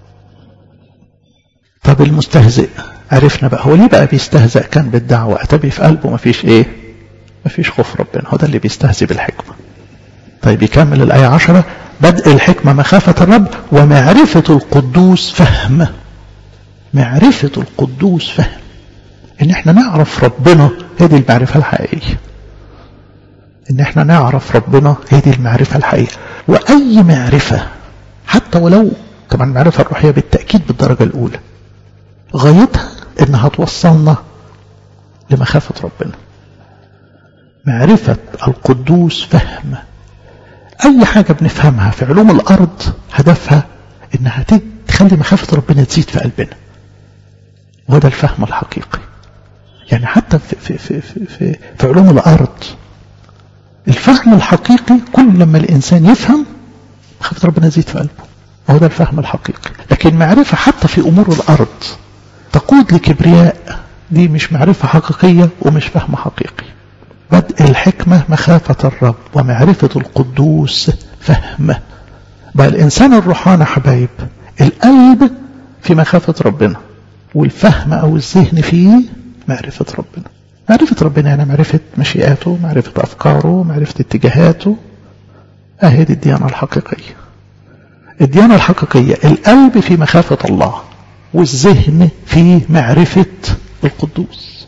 S1: طب المستهزئ عرفنا بقى هو ليه بقى بيستهزأ كان بالدعوة أتبي في قلبه مفيش ايه مفيش خوف ربنا هو ده اللي بيستهزئ بالحكمة طيب يكمل الآية عشرة بدء الحكمة مخافة الرب ومعرفة القدوس فهم معرفة القدوس فهم ان احنا نعرف ربنا هي دي المعرفة الحقيقية ان احنا نعرف ربنا هي دي المعرفة الحقيقية واي معرفة حتى ولو طبعا المعرفة الروحية بالتأكيد بالدرجة الاولى غايتها انها توصلنا لمخافة ربنا معرفة القدوس فهم اي حاجة بنفهمها في علوم الارض هدفها انها تخلي مخافة ربنا تزيد في قلبنا وده الفهم الحقيقي يعني حتى في, في, في, في, في, في علوم الأرض الفهم الحقيقي كل لما الإنسان يفهم مخافة ربنا يزيد في قلبه وهو ده الفهم الحقيقي لكن معرفة حتى في أمور الأرض تقود لكبرياء دي مش معرفة حقيقية ومش فهم حقيقي بدء الحكمة مخافة الرب ومعرفة القدوس فهم بقى الإنسان الروحاني حبايب القلب في مخافة ربنا والفهم أو الذهن فيه معرفة ربنا معرفة ربنا يعني معرفة مشيئاته معرفة أفكاره معرفة اتجاهاته أهي دي الديانة الحقيقية الديانة الحقيقية القلب في مخافة الله والذهن في معرفة القدوس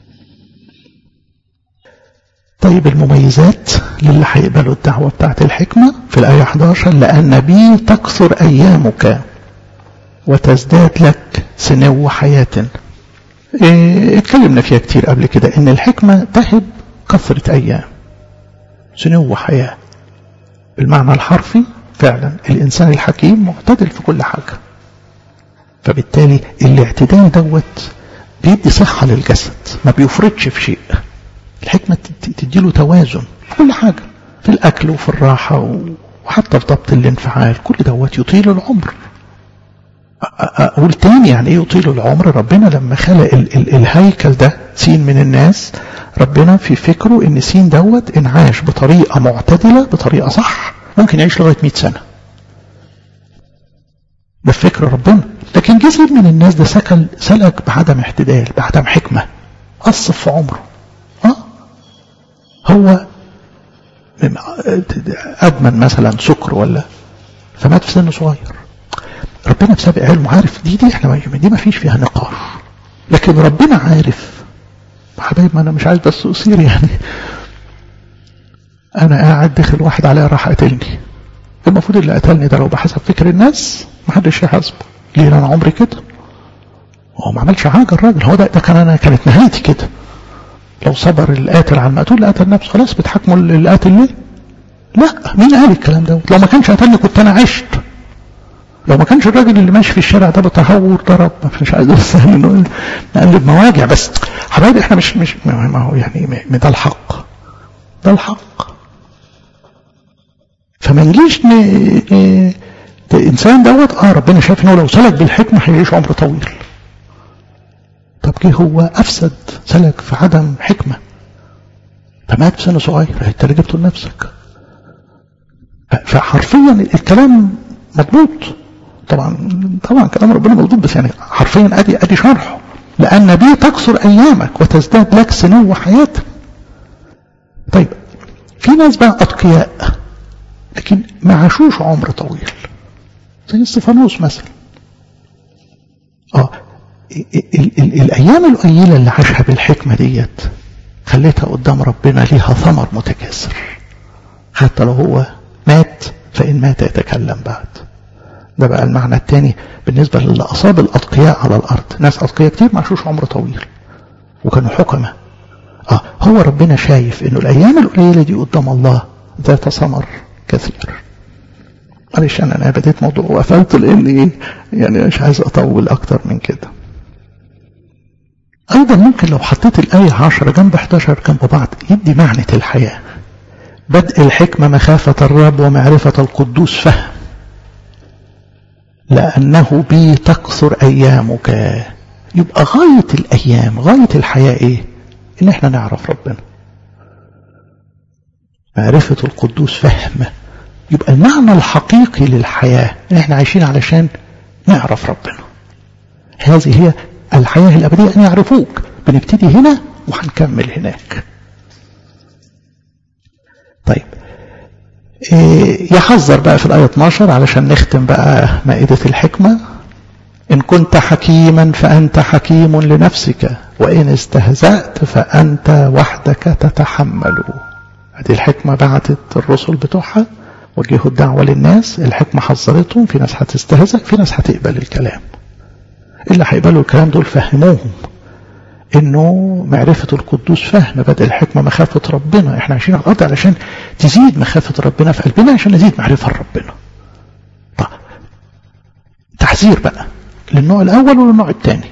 S1: طيب المميزات للي هيقبلوا الدعوة بتاعت الحكمة في الآية 11 لأن بي تكثر أيامك وتزداد لك سنو حياة إيه اتكلمنا فيها كتير قبل كده ان الحكمة تهب كثرة ايام سنو حياة بالمعنى الحرفي فعلا الانسان الحكيم معتدل في كل حاجة فبالتالي الاعتدال دوت بيدي صحة للجسد ما بيفرطش في شيء الحكمة تديله توازن في كل حاجة في الاكل وفي الراحة وحتى في ضبط الانفعال كل دوت يطيل العمر أقول تاني يعني إيه يطيل العمر ربنا لما خلق ال ال الهيكل ده سين من الناس ربنا في فكره إن سين دوت انعاش بطريقة معتدلة بطريقة صح ممكن يعيش لغاية 100 سنة ده فكر ربنا لكن جزء من الناس ده سكن سلك بعدم اعتدال بعدم حكمة قصف في عمره اه هو أدمن مثلا سكر ولا فمات في سن صغير ربنا بسابق علمه عارف دي دي احنا دي ما فيش فيها نقاش لكن ربنا عارف حبايب ما انا مش عايز بس اصير يعني انا قاعد دخل واحد عليا راح قتلني المفروض اللي قتلني ده لو بحسب فكر الناس ما حدش يحاسبه ليه انا عمري كده هو ما عملش حاجه الراجل هو ده, ده كان انا كانت نهايتي كده لو صبر القاتل على المقتول اللي قتل نفسه خلاص بتحاكموا القاتل ليه لا مين قال الكلام ده لو ما كانش قتلني كنت انا عشت لو ما كانش الراجل اللي ماشي في الشارع ده بتهور ضرب مش عايز بس انه نقلب مواجع بس حبايبي احنا مش مش ما هو يعني ده الحق ده الحق فما نجيش ن... الانسان دوت اه ربنا شايف انه لو سلك بالحكمه هيعيش عمر طويل طب جه هو افسد سلك في عدم حكمه فمات في سنه صغير انت اللي جبته لنفسك فحرفيا الكلام مضبوط طبعا طبعا كلام ربنا مضبوط بس يعني حرفيا ادي ادي شرحه لان بيه تقصر ايامك وتزداد لك سنو حياتك طيب في ناس بقى اتقياء لكن ما عاشوش عمر طويل زي استفانوس مثلا اه ال ال الايام القليله اللي عاشها بالحكمه ديت خليتها قدام ربنا ليها ثمر متكاثر حتى لو هو مات فإن مات يتكلم بعد ده بقى المعنى الثاني بالنسبة للي أصاب الأتقياء على الأرض ناس أتقياء كتير ما عاشوش عمر طويل وكانوا حكمة آه هو ربنا شايف إنه الأيام القليلة دي قدام الله ذات ثمر كثير معلش أنا أنا بديت موضوع وقفلت لأن إيه يعني مش عايز أطول أكتر من كده أيضا ممكن لو حطيت الآية 10 جنب 11 جنب بعض يدي معنى الحياة بدء الحكمة مخافة الرب ومعرفة القدوس فهم لأنه بي تقصر أيامك يبقى غاية الأيام غاية الحياة إيه إن إحنا نعرف ربنا معرفة القدوس فهم يبقى المعنى الحقيقي للحياة إن إحنا عايشين علشان نعرف ربنا هذه هي الحياة الأبدية أن يعرفوك بنبتدي هنا وهنكمل هناك طيب إيه يحذر بقى في الآية 12 علشان نختم بقى مائدة الحكمة إن كنت حكيما فأنت حكيم لنفسك وإن استهزأت فأنت وحدك تتحمل هذه الحكمة بعتت الرسل بتوعها وجهوا الدعوة للناس الحكمة حذرتهم في ناس هتستهزأ في ناس هتقبل الكلام اللي هيقبلوا الكلام دول فهموهم انه معرفة القدوس فهم بدء الحكمة مخافة ربنا احنا عايشين على الارض علشان تزيد مخافة ربنا في قلبنا عشان نزيد معرفة ربنا طيب تحذير بقى للنوع الاول وللنوع الثاني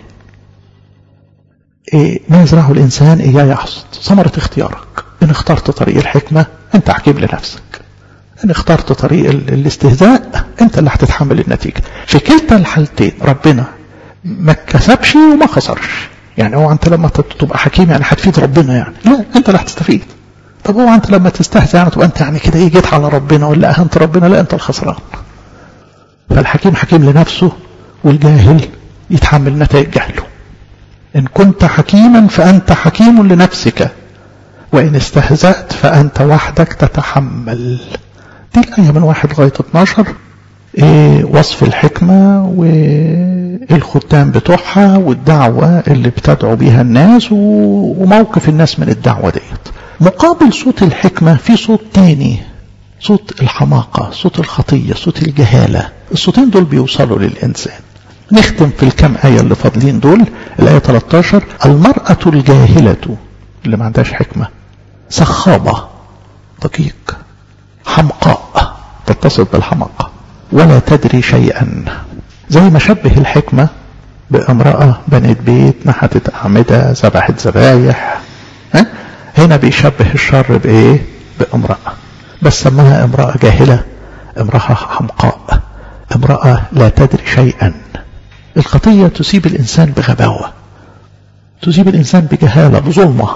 S1: إيه ما يزرعه الانسان اياه يحصد ثمرة اختيارك ان اخترت طريق الحكمة انت حكيم لنفسك ان اخترت طريق الاستهزاء انت اللي هتتحمل النتيجة في كلتا الحالتين ربنا ما كسبش وما خسرش يعني هو انت لما تبقى حكيم يعني هتفيد ربنا يعني لا انت اللي هتستفيد طب هو انت لما تستهزئ يعني تبقى انت يعني كده ايه جيت على ربنا ولا اهنت ربنا لا انت الخسران فالحكيم حكيم لنفسه والجاهل يتحمل نتائج جهله ان كنت حكيما فانت حكيم لنفسك وان استهزأت فانت وحدك تتحمل دي الآية من واحد لغاية 12 إيه وصف الحكمة والخدام بتوعها والدعوة اللي بتدعو بيها الناس وموقف الناس من الدعوة ديت مقابل صوت الحكمة في صوت تاني صوت الحماقة صوت الخطية صوت الجهالة الصوتين دول بيوصلوا للإنسان نختم في الكم آية اللي فاضلين دول الآية 13 المرأة الجاهلة اللي ما عندهاش حكمة سخابة دقيق حمقاء تتصل بالحماقة ولا تدري شيئا زي ما شبه الحكمة بامرأة بنت بيت نحتت أعمدة ذبحت ذبايح هنا بيشبه الشر بإيه بامرأة بس سماها امرأة جاهلة امرأة حمقاء امرأة لا تدري شيئا الخطية تسيب الإنسان بغباوة تسيب الإنسان بجهالة بظلمة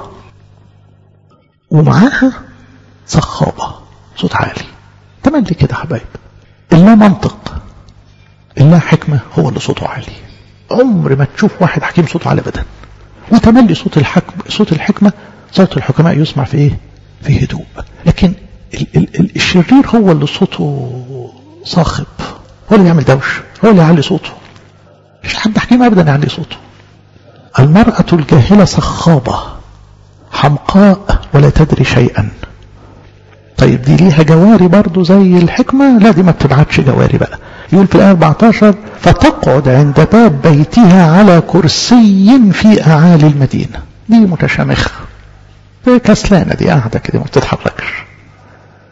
S1: ومعاها صخابة صوت عالي تملي كده حبايب إلا منطق إلا حكمة هو اللي صوته عالي عمر ما تشوف واحد حكيم صوته عالي أبدا وتملي صوت الحكم صوت الحكمة صوت الحكماء يسمع في إيه؟ في هدوء لكن ال ال ال الشرير هو اللي صوته صاخب هو اللي يعمل دوش هو اللي يعلي صوته مش حد حكيم أبدا يعلي صوته المرأة الجاهلة صخابة حمقاء ولا تدري شيئا طيب دي ليها جواري برضو زي الحكمة لا دي ما بتبعتش جواري بقى يقول في الآية 14 فتقعد عند باب بيتها على كرسي في أعالي المدينة دي متشامخة كسلانة دي قاعدة كده ما بتتحركش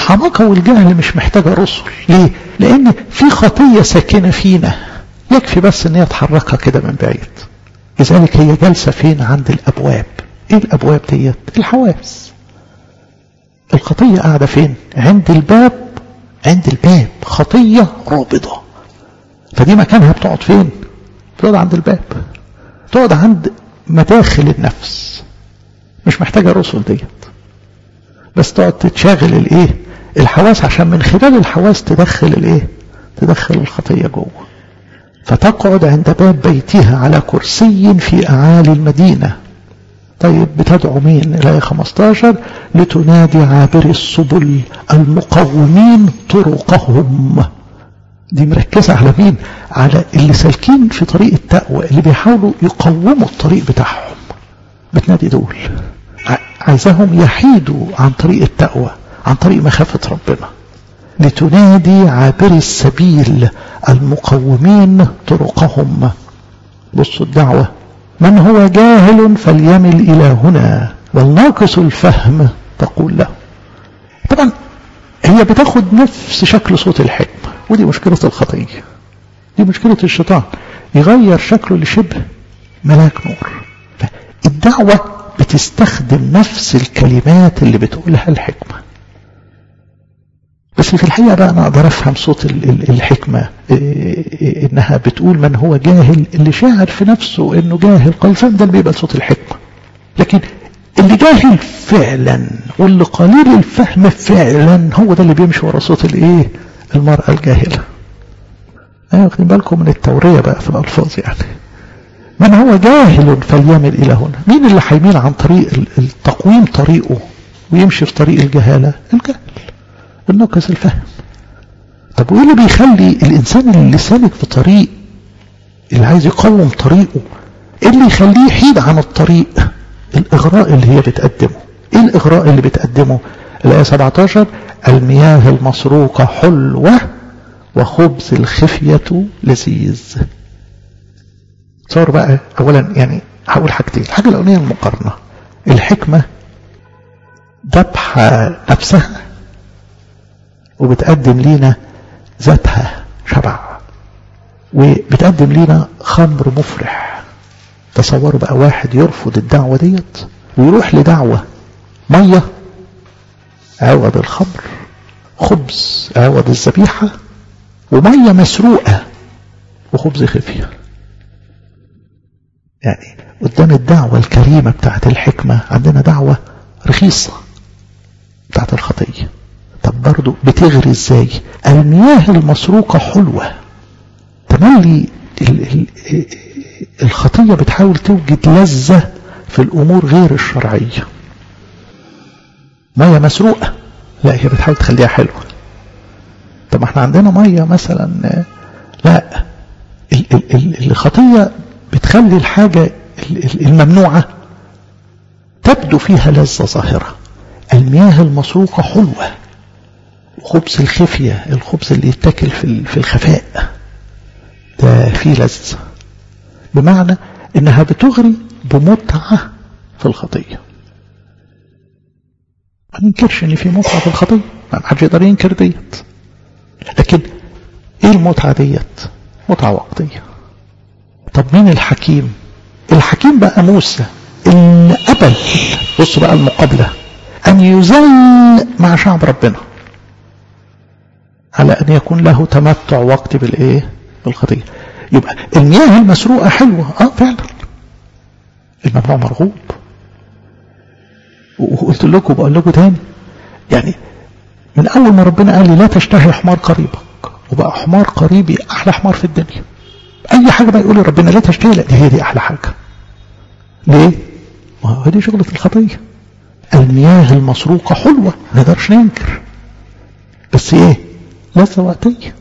S1: الحماقة والجهل مش محتاجة رسل ليه؟ لأن في خطية ساكنة فينا يكفي بس ان هي تحركها كده من بعيد لذلك هي جالسة فين عند الأبواب ايه الأبواب ديت الحواس الخطية قاعدة فين عند الباب عند الباب خطية رابضة فدي مكانها بتقعد فين بتقعد عند الباب تقعد عند مداخل النفس مش محتاجة رسل ديت بس تقعد تتشاغل الايه الحواس عشان من خلال الحواس تدخل الايه تدخل الخطية جوه فتقعد عند باب بيتها على كرسي في أعالي المدينة طيب بتدعو مين الآية 15 لتنادي عابر السبل المقومين طرقهم دي مركزة على مين على اللي سالكين في طريق التقوى اللي بيحاولوا يقوموا الطريق بتاعهم بتنادي دول عايزاهم يحيدوا عن طريق التقوى عن طريق مخافة ربنا لتنادي عابر السبيل المقومين طرقهم بصوا الدعوة من هو جاهل فليمل إلى هنا والناقص الفهم تقول له طبعا هي بتاخد نفس شكل صوت الحكمة ودي مشكلة الخطية دي مشكلة الشيطان يغير شكله لشبه ملاك نور الدعوة بتستخدم نفس الكلمات اللي بتقولها الحكمة بس في الحقيقة بقى أنا أقدر أفهم صوت الحكمة إنها بتقول من هو جاهل اللي شاعر في نفسه إنه جاهل قلفان ده اللي بيبقى صوت الحكمة لكن اللي جاهل فعلا واللي قليل الفهم فعلا هو ده اللي بيمشي ورا صوت الإيه المرأة الجاهلة أيوة واخدين بالكم من التورية بقى في الألفاظ يعني من هو جاهل فليمل إلى هنا مين اللي هيميل عن طريق التقويم طريقه ويمشي في طريق الجهالة الجهل الناقص الفهم طب وايه اللي بيخلي الانسان اللي سالك في طريق اللي عايز يقوم طريقه ايه اللي يخليه يحيد عن الطريق الاغراء اللي هي بتقدمه ايه الاغراء اللي بتقدمه الايه 17 المياه المسروقه حلوه وخبز الخفيه لذيذ صار بقى اولا يعني هقول حاجتين الحاجه الاولانيه المقارنه الحكمه ذبح نفسها وبتقدم لينا ذاتها شبع وبتقدم لينا خمر مفرح تصوروا بقى واحد يرفض الدعوة ديت ويروح لدعوة مية عوض الخمر خبز عوض الذبيحة ومية مسروقة وخبز خفية يعني قدام الدعوة الكريمة بتاعت الحكمة عندنا دعوة رخيصة بتاعت الخطيه طب برضو بتغري ازاي المياه المسروقة حلوة تملي الخطية بتحاول توجد لذة في الأمور غير الشرعية مية مسروقة لا هي بتحاول تخليها حلوة طب احنا عندنا مية مثلا لا الخطية بتخلي الحاجة الممنوعة تبدو فيها لذة ظاهرة المياه المسروقة حلوة خبز الخفية الخبز اللي يتاكل في في الخفاء ده فيه لذة بمعنى انها بتغري بمتعة في الخطية ما ننكرش ان في متعة في الخطية ما حدش يقدر ينكر ديت لكن ايه المتعة ديت متعة وقتية طب مين الحكيم الحكيم بقى موسى اللي قبل بص بقى المقابلة ان يزل مع شعب ربنا على أن يكون له تمتع وقت بالإيه بالخطية يبقى المياه المسروقة حلوة آه فعلا الممنوع مرغوب وقلت لكم بقول لكم تاني يعني من أول ما ربنا قال لي لا تشتهي حمار قريبك وبقى حمار قريبي أحلى حمار في الدنيا أي حاجة بقى يقول لي ربنا لا تشتهي لا دي هي دي أحلى حاجة ليه؟ ما هو دي شغلة الخطية المياه المسروقة حلوة ما نقدرش ننكر بس ايه لذة وقتية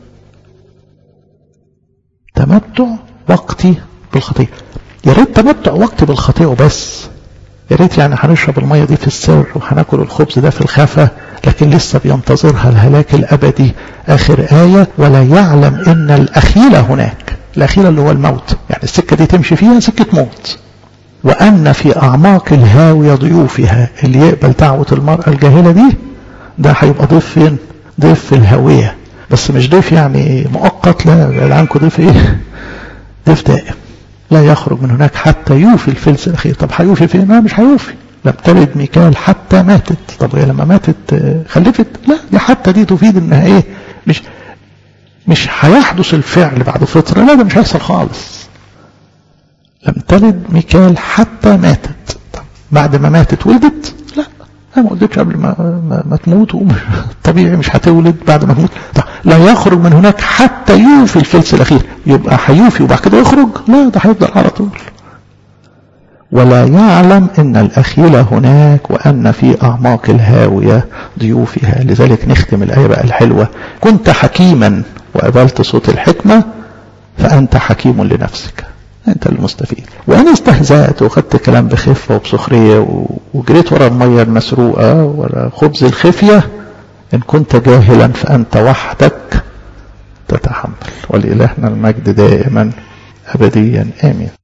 S1: تمتع وقتي بالخطية يا ريت تمتع وقتي بالخطية وبس يا ريت يعني هنشرب المية دي في السر وهناكل الخبز ده في الخفا لكن لسه بينتظرها الهلاك الأبدي آخر آية ولا يعلم إن الأخيلة هناك الأخيلة اللي هو الموت يعني السكة دي تمشي فيها سكة موت وأن في أعماق الهاوية ضيوفها اللي يقبل دعوة المرأة الجاهلة دي ده هيبقى ضيف فين ضيف في الهوية بس مش ضيف يعني مؤقت لا بعد عنكم ضيف ايه ضيف دائم لا يخرج من هناك حتى يوفي الفلس الأخير طب هيوفي فين لا مش هيوفي لم تلد ميكال حتى ماتت طب هي لما ماتت خلفت لا دي حتى دي تفيد انها ايه مش مش هيحدث الفعل بعد فترة لا ده مش هيحصل خالص لم تلد ميكال حتى ماتت طب بعد ما ماتت ولدت لا انا ما قلتش قبل ما, ما, ما تموت طبيعي مش هتولد بعد ما تموت طب لا يخرج من هناك حتى يوفي الفلس الاخير يبقى هيوفي وبعد كده يخرج لا ده هيفضل على طول ولا يعلم ان الاخيل هناك وان في اعماق الهاويه ضيوفها لذلك نختم الايه بقى الحلوه كنت حكيما وقبلت صوت الحكمه فانت حكيم لنفسك انت المستفيد وان استهزأت واخدت كلام بخفه وبسخريه وجريت ورا الميه المسروقه ورا خبز الخفيه ان كنت جاهلا فانت وحدك تتحمل ولالهنا المجد دائما ابديا امين